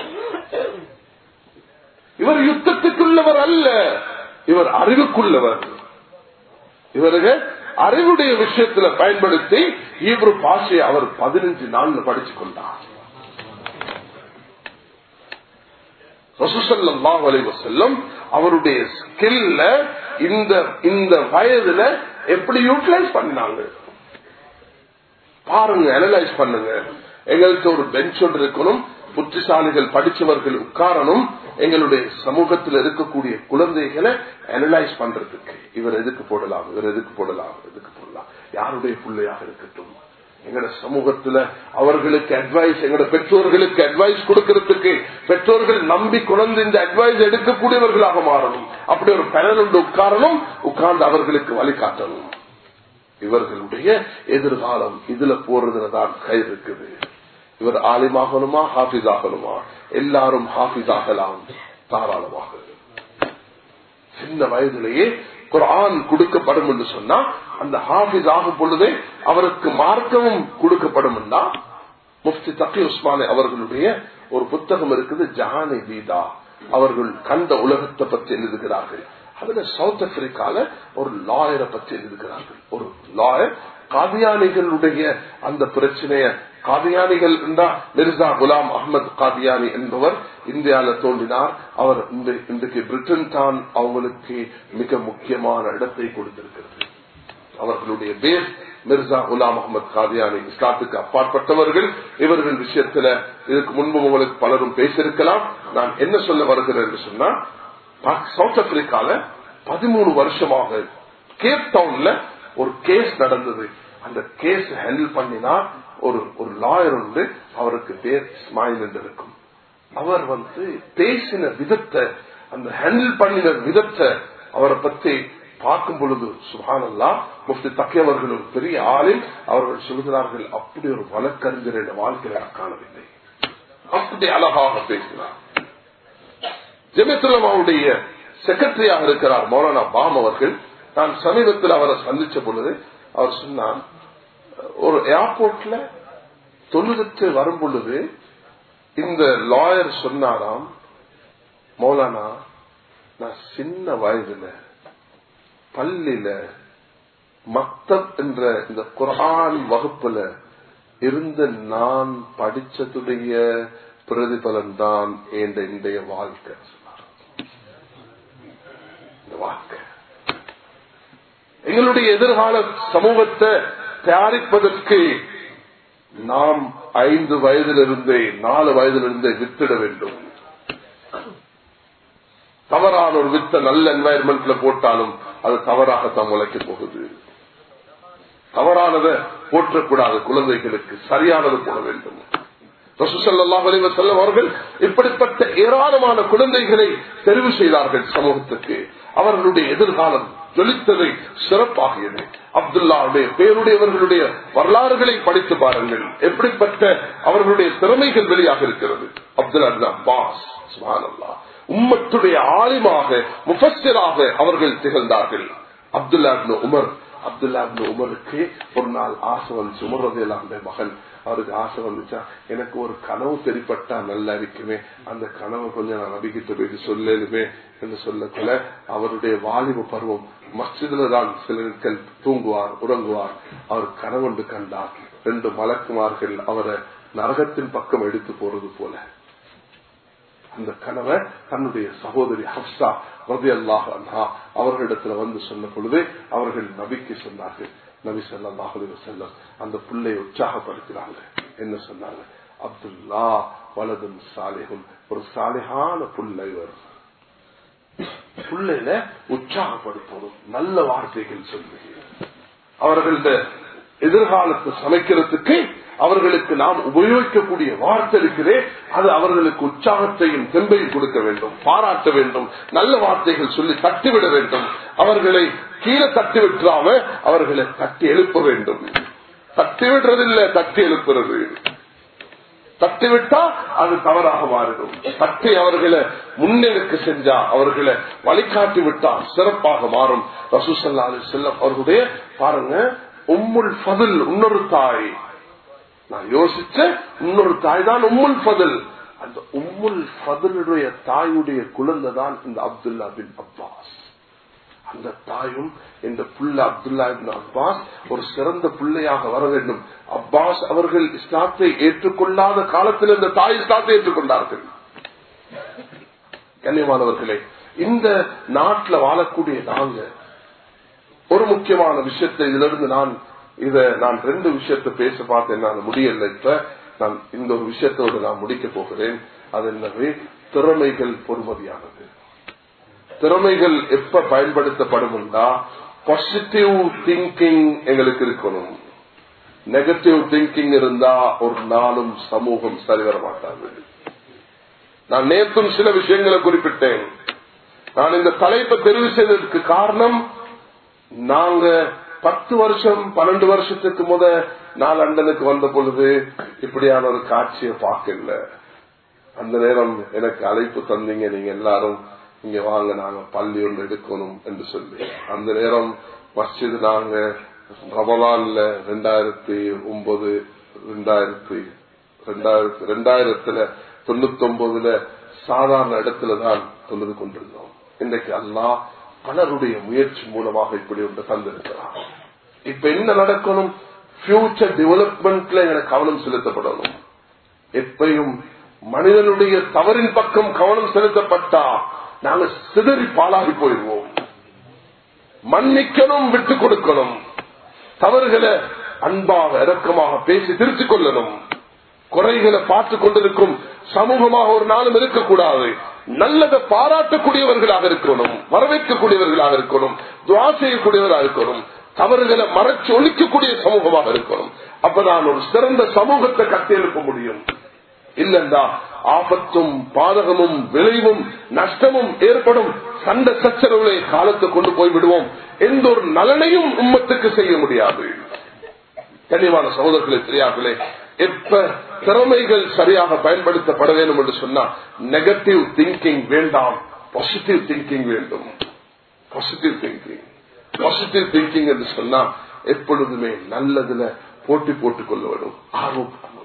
இவர் யுத்தத்துக்குள்ளவர் அல்ல இவர் அறிவுக்குள்ளவர் இவருங்க அறிவுடைய விஷயத்துல பயன்படுத்தி ஈப்ரு பாஷையை அவர் பதினஞ்சு நாள்ல படிச்சு கொண்டார் செல்லும் அவருடைய ஸ்கில்ல இந்த இந்த வயதுல எப்படி யூட்டிலைஸ் பண்ணாங்க பாருங்க அனலைஸ் பண்ணுங்க எங்களுக்கு ஒரு பெஞ்ச் ஒன்று இருக்கணும் புத்திசாலிகள் படிச்சவர்கள் உட்காரணும் எங்களுடைய சமூகத்தில் இருக்கக்கூடிய குழந்தைகளை அனலைஸ் பண்றதுக்கு இவர் எதுக்கு போடலாம் இவர் எதுக்கு போடலாம் எதுக்கு போடலாம் யாருடைய பிள்ளையாக இருக்கட்டும் எங்கட சமூகத்துல அவர்களுக்கு அட்வைஸ் எங்கட பெற்றோர்களுக்கு அட்வைஸ் கொடுக்கறதுக்கு பெற்றோர்கள் நம்பி குழந்தை இந்த அட்வைஸ் எடுக்கக்கூடியவர்களாக மாறணும் அப்படி ஒரு பேனல் ஒன்று உட்காரணும் உட்கார்ந்து அவர்களுக்கு வழிகாட்டணும் இவர்களுடைய எதிர்காலம் இதுல போறதுல தான் கை இருக்குது இவர் ஆலிமாகணுமா ஹாஃபிஸ் ஆகணுமா எல்லாரும் ஹாஃபிஸ் ஆகலாம் தாராளமாக சின்ன வயதிலேயே குரான் கொடுக்கப்படும் என்று சொன்னா அந்த ஹாஃபிஸ் ஆகும் பொழுதே அவருக்கு மார்க்கமும் கொடுக்கப்படும் முஃப்தி தக்கி உஸ்மானே அவர்களுடைய ஒரு புத்தகம் இருக்குது ஜஹானி தீதா அவர்கள் கண்ட உலகத்தை பற்றி எழுதுகிறார்கள் அதுல சவுத் ஆப்பிரிக்கால ஒரு லாயரை பற்றி எழுதுகிறார்கள் ஒரு லாயர் காதியானிகளுடைய அந்த பிரச்சனைய காதியானிகள் மிர்சா குலாம் அகமது காதியானி என்பவர் இந்தியாவில தோன்றினார் அவர் இன்றைக்கு பிரிட்டன் தான் அவங்களுக்கு மிக முக்கியமான இடத்தை கொடுத்திருக்கிறது அவர்களுடைய பேர் மிர்சா குலாம் அகமது காதியானி இஸ்லாத்துக்கு அப்பாற்பட்டவர்கள் இவர்கள் விஷயத்துல இதுக்கு முன்பு உங்களுக்கு பலரும் பேசியிருக்கலாம் நான் என்ன சொல்ல வருகிறேன் என்று சொன்னா சவுத் ஆப்பிரிக்கால பதிமூணு வருஷமாக கேப் டவுன்ல ஒரு கேஸ் நடந்தது அந்த கேஸ் ஹேண்டில் பண்ணினா ஒரு ஒரு லாயர் உண்டு அவருக்கு பேர் இஸ்மாயில் என்று இருக்கும் அவர் வந்து பேசின விதத்தை அந்த ஹேண்டில் பண்ணின விதத்தை அவரை பத்தி பார்க்கும் பொழுது சுபானல்லா முஃப்தி தக்கியவர்களும் பெரிய ஆளில் அவர்கள் சொல்கிறார்கள் அப்படி ஒரு வழக்கறிஞர் என்ற வாழ்க்கையில காணவில்லை அப்படி அழகாக பேசினார் ஜெமித்துலமாவுடைய செக்ரட்டரியாக இருக்கிறார் மௌலானா பாம் அவர்கள் நான் சமீபத்தில் அவரை சந்திச்ச பொழுது அவர் சொன்னார் ஒரு ஏர்போர்ட்ல தொழுதுட்டு வரும் பொழுது இந்த லாயர் சொன்னாராம் மௌலானா நான் சின்ன வயதுல பள்ளியில மக்தப் என்ற இந்த குரான் வகுப்புல இருந்த நான் படிச்சதுடைய பிரதிபலன் தான் என்ற இன்றைய வாழ்க்கை வாழ்க்கை எங்களுடைய எதிர்கால சமூகத்தை தயாரிப்பதற்கு நாம் ஐந்து வயதிலிருந்தே நாலு வயதிலிருந்தே வித்திட வேண்டும் தவறான ஒரு வித்த நல்ல என்வாயன்மெண்ட்ல போட்டாலும் அது தவறாகத்தான் முளைக்க போகுது தவறானதை போற்றக்கூடாது குழந்தைகளுக்கு சரியானது போட வேண்டும் அவர்கள் இப்படிப்பட்ட ஏராளமான குழந்தைகளை தெரிவு செய்தார்கள் சமூகத்துக்கு அவர்களுடைய எதிர்காலம் ஜொலித்ததை சிறப்பாகியது அப்துல்லாவுடைய பேருடையவர்களுடைய வரலாறுகளை படித்து பாருங்கள் எப்படிப்பட்ட அவர்களுடைய திறமைகள் வெளியாக இருக்கிறது அப்துல்லா பாஸ் சுபானல்லா உம்மத்துடைய ஆலிமாக முஃபஸ்டராக அவர்கள் திகழ்ந்தார்கள் அப்துல்லா உமர் அப்துல்லா உமருக்கு ஒரு நாள் ஆசை வந்துச்சு உமர்றதையெல்லாம் மகன் அவருக்கு ஆசை வந்துச்சா எனக்கு ஒரு கனவு தெரிப்பட்டா நல்லா இருக்குமே அந்த கனவு கொஞ்சம் நான் நபிக்கிட்ட போயிட்டு சொல்லலுமே என்று சொல்லக்குள்ள அவருடைய வாலிப பருவம் மஸ்ஜிதுல தான் சிலர்கள் தூங்குவார் உறங்குவார் அவர் கனவொன்று கண்டார் ரெண்டு மலக்குமார்கள் அவரை நரகத்தின் பக்கம் எடுத்து போறது போல அந்த கனவை தன்னுடைய சகோதரி ஹப்சா ரதி அல்லாஹ் அவர்களிடத்துல வந்து சொன்ன பொழுது அவர்கள் நபிக்கு சொன்னார்கள் நபி சொல்லாஹு செல்லம் அந்த பிள்ளை உற்சாகப்படுத்தினாங்க என்ன சொன்னாங்க அப்துல்லா வலதும் சாலிகும் ஒரு சாலிகான புள்ளை வரும் பிள்ளையில உற்சாகப்படுத்தணும் நல்ல வார்த்தைகள் சொல்லுங்க அவர்கள எதிர்காலத்தை சமைக்கிறதுக்கு அவர்களுக்கு நாம் உபயோகிக்கக்கூடிய வார்த்தை இருக்கிறே அது அவர்களுக்கு உற்சாகத்தையும் தெம்பையும் கொடுக்க வேண்டும் பாராட்ட வேண்டும் நல்ல வார்த்தைகள் சொல்லி தட்டிவிட வேண்டும் அவர்களை கீழே தட்டி விட்டுறாம அவர்களை தட்டி எழுப்ப வேண்டும் தட்டி விடுறதில்லை தட்டி எழுப்புறது தட்டிவிட்டா அது தவறாக மாறிடும் தட்டி அவர்களை முன்னெடுக்க செஞ்சா அவர்களை வழிகாட்டி விட்டா சிறப்பாக மாறும் ரசூசல்லா அலி செல்லம் அவர்களுடைய பாருங்க உம்முல் ஃபதில் இன்னொரு தாய் நான் யோசிச்ச இன்னொரு தாய் தான் உம்முல் ஃபதில் அந்த உம்முல் ஃபதிலுடைய தாயுடைய குழந்தை தான் இந்த அப்துல்லா பின் அப்பாஸ் அந்த தாயும் இந்த புள்ள அப்துல்லா பின் அப்பாஸ் ஒரு சிறந்த பிள்ளையாக வர வேண்டும் அப்பாஸ் அவர்கள் இஸ்லாத்தை ஏற்றுக்கொள்ளாத காலத்தில் இந்த தாய் இஸ்லாத்தை ஏற்றுக்கொண்டார்கள் கண்ணியமானவர்களே இந்த நாட்டில் வாழக்கூடிய நாங்க ஒரு முக்கியமான விஷயத்தை இதிலிருந்து நான் இத நான் ரெண்டு விஷயத்தை பேச பார்த்தேன் நான் முடியல இப்ப நான் இந்த ஒரு விஷயத்தோடு நான் முடிக்க போகிறேன் அது என்னவே திறமைகள் பொறுமதியானது திறமைகள் எப்ப பயன்படுத்தப்படும்னா பாசிட்டிவ் திங்கிங் எங்களுக்கு இருக்கணும் நெகட்டிவ் திங்கிங் இருந்தா ஒரு நாளும் சமூகம் சரிவர மாட்டாது நான் நேற்றும் சில விஷயங்களை குறிப்பிட்டேன் நான் இந்த தலைப்பை தெரிவு செய்ததற்கு காரணம் நாங்க பத்து வருஷம் பன்னெண்டு வருஷத்துக்கு முத நான் லண்டனுக்கு வந்த பொழுது இப்படியான ஒரு காட்சியை பார்க்கல அந்த நேரம் எனக்கு அழைப்பு தந்தீங்க நீங்க எல்லாரும் இங்க வாங்க நாங்க பள்ளி ஒன்று எடுக்கணும் என்று சொல்லி அந்த நேரம் மஸ்ஜித் நாங்க ரமலான்ல ரெண்டாயிரத்தி ஒன்பது ரெண்டாயிரத்தி ரெண்டாயிரத்தி ரெண்டாயிரத்துல தொண்ணூத்தி ஒன்பதுல சாதாரண இடத்துலதான் தொழுது கொண்டிருந்தோம் இன்றைக்கு அல்லா பலருடைய முயற்சி மூலமாக இப்படி ஒன்று தந்திருக்கிறார் இப்ப என்ன நடக்கணும் பியூச்சர் டெவலப்மெண்ட்ல எனக்கு கவனம் செலுத்தப்படணும் எப்பையும் மனிதனுடைய தவறின் பக்கம் கவனம் செலுத்தப்பட்டா நாங்க சிதறி பாலாகி போயிடுவோம் மன்னிக்கணும் விட்டுக் கொடுக்கணும் தவறுகளை அன்பாக இறக்கமாக பேசி திருத்திக் கொள்ளணும் குறைகளை பார்த்து கொண்டிருக்கும் சமூகமாக ஒரு நாளும் இருக்கக்கூடாது நல்லதை பாராட்டக்கூடியவர்களாக இருக்கணும் வரவேற்கக்கூடியவர்களாக இருக்கணும் துவா செய்யக்கூடியவராக இருக்கணும் தவறுகளை மறைச்சு ஒழிக்கக்கூடிய சமூகமாக இருக்கணும் அப்பதான் ஒரு சிறந்த சமூகத்தை கட்டியெழுப்ப முடியும் இல்லைண்டா ஆபத்தும் பாதகமும் விளைவும் நஷ்டமும் ஏற்படும் சண்டை சச்சரவுகளை காலத்தை கொண்டு போய் விடுவோம் எந்த ஒரு நலனையும் உம்மத்துக்கு செய்ய முடியாது கனிவான சகோதரர்களே தெரியார்களே எப்ப திறமைகள் சரியாக பயன்படுத்தப்பட வேண்டும் என்று சொன்னா நெகட்டிவ் திங்கிங் வேண்டாம் பாசிட்டிவ் திங்கிங் வேண்டும் பாசிட்டிவ் திங்கிங் பாசிட்டிவ் திங்கிங் என்று சொன்னா எப்பொழுதுமே நல்லதுல போட்டி போட்டுக் கொள்ள வேண்டும் ஆர்வம் பண்ணணும்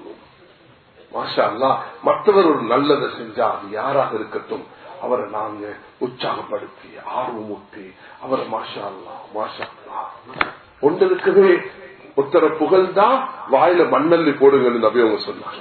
மாஷா அல்லா மற்றவர் ஒரு நல்லதை செஞ்சா அது யாராக இருக்கட்டும் அவரை நாங்க உற்சாகப்படுத்தி ஆர்வமூட்டி அவரை மாஷா அல்லா மாஷா அல்லா ஒன்று இருக்கவே ஒருத்தர புகழ்ந்தா வாயில மண்ணல்லி போடுங்கன்னு நபி அவங்க சொன்னாங்க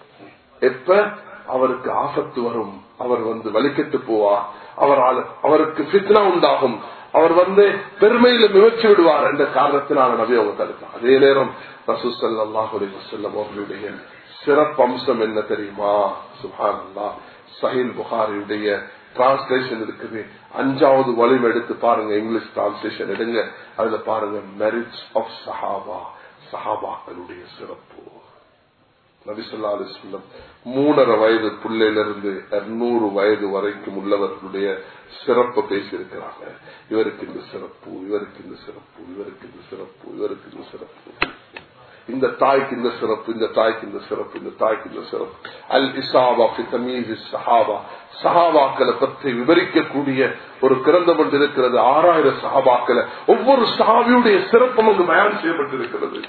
எப்ப அவருக்கு ஆபத்து வரும் அவர் வந்து வலிக்கட்டு போவா அவரால் அவருக்கு பித்னா உண்டாகும் அவர் வந்து பெருமையில முயற்சி விடுவார் என்ற காரணத்தினால நபி அவங்க தடுத்தார் அதே நேரம் ரசூசல்லாஹுடைய வசல்லம் அவர்களுடைய சிறப்பம்சம் என்ன தெரியுமா சுஹான் அல்லா சஹில் புகாரியுடைய டிரான்ஸ்லேஷன் இருக்குது அஞ்சாவது வலிமை எடுத்து பாருங்க இங்கிலீஷ் டிரான்ஸ்லேஷன் எடுங்க அதுல பாருங்க மெரிட்ஸ் ஆஃப் சஹாபா சஹாபாக்களுடைய சிறப்பு நபிசுல்லா அலிஸ்லம் மூணரை வயது பிள்ளையிலிருந்து இருநூறு வயது வரைக்கும் உள்ளவர்களுடைய சிறப்பை பேசியிருக்கிறாங்க இவருக்கு இந்த சிறப்பு இவருக்கு இந்த சிறப்பு இவருக்கு இந்த சிறப்பு இவருக்கு இந்த சிறப்பு இந்த தாய்க்கு இந்த சிறப்பு இந்த தாய்க்கு இந்த சிறப்பு இந்த தாய்க்கு இந்த சிறப்பு அல் இசாபா தமீஸ் சஹாபா சஹாபாக்களை பற்றி விவரிக்கக்கூடிய ஒரு கிரந்தம் ஒன்று இருக்கிறது ஆறாயிரம் சஹாபாக்களை ஒவ்வொரு சஹாபியுடைய சிறப்பும் அங்கு மயான் செய்யப்பட்டிருக்கிறது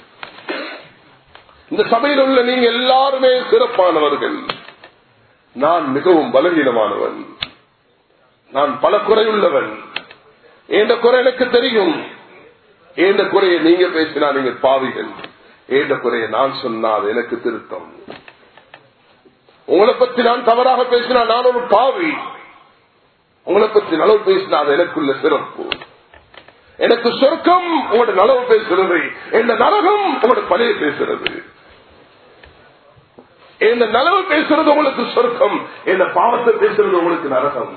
இந்த சபையில் உள்ள நீங்க எல்லாருமே சிறப்பானவர்கள் நான் மிகவும் பலவீனமானவன் நான் பல குறையுள்ளவன் எந்த குறை எனக்கு தெரியும் எந்த குறையை நீங்க பேசினா நீங்க பாவிகள் ஏந்த குறைய நான் சொன்னால் எனக்கு திருத்தம் உங்களை பத்தி நான் தவறாக பேசினா நான் ஒரு பாவி உங்களை பத்தி நலவு பேசினா அது எனக்குள்ள சிறப்பு எனக்கு சொர்க்கம் உங்களோட நலவு பேசுறது எந்த நரகம் உங்களோட பழைய பேசுறது எந்த நலவு பேசுறது உங்களுக்கு சொர்க்கம் எந்த பாவத்தை பேசுறது உங்களுக்கு நரகம்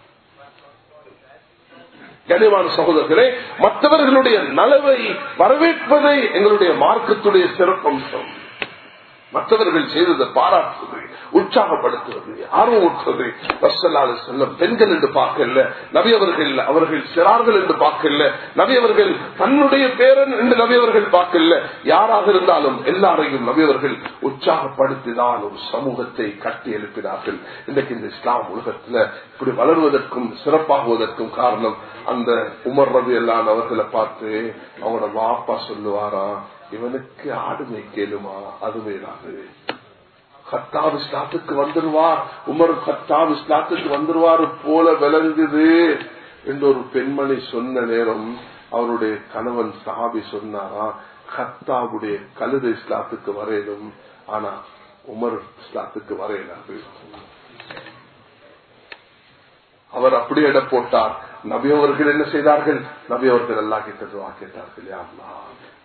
கனிவான சகோதரர்களே மற்றவர்களுடைய நலவை வரவேற்பதை எங்களுடைய மார்க்கத்துடைய சிறப்பம்சம் மற்றவர்கள் செய்ததை பாராட்டுவது உற்சாகப்படுத்துவது ஆர்வமூட்டுவது வசல்லாத செல்லம் பெண்கள் என்று பார்க்கல நபி அவர்கள் அவர்கள் சிறார்கள் என்று பார்க்கல நபி அவர்கள் தன்னுடைய பேரன் என்று நபி அவர்கள் பார்க்கல யாராக இருந்தாலும் எல்லாரையும் நபி அவர்கள் உற்சாகப்படுத்திதான் ஒரு சமூகத்தை கட்டி எழுப்பினார்கள் இன்றைக்கு இந்த இஸ்லாம் உலகத்துல இப்படி வளர்வதற்கும் சிறப்பாகுவதற்கும் காரணம் அந்த உமர் ரவி எல்லாம் அவர்களை பார்த்து அவங்களோட வாப்பா சொல்லுவாரா இவனுக்கு ஆடு மேய்க்கலுமா அது மேலாது கத்தாப் இஸ்லாத்துக்கு வந்துருவார் உமர் கத்தாப் இஸ்லாத்துக்கு வந்துருவாரு போல விளங்குது என்று ஒரு பெண்மணி சொன்ன நேரம் அவருடைய கணவன் சாபி சொன்னாரா கத்தாவுடைய கழுத இஸ்லாத்துக்கு வரையிலும் ஆனா உமர் இஸ்லாத்துக்கு வரையிலாது அவர் அப்படி இட போட்டார் நபி அவர்கள் என்ன செய்தார்கள் நபி அவர்கள் அல்லா கிட்ட துவா கேட்டார்கள் யா அல்லாஹ்,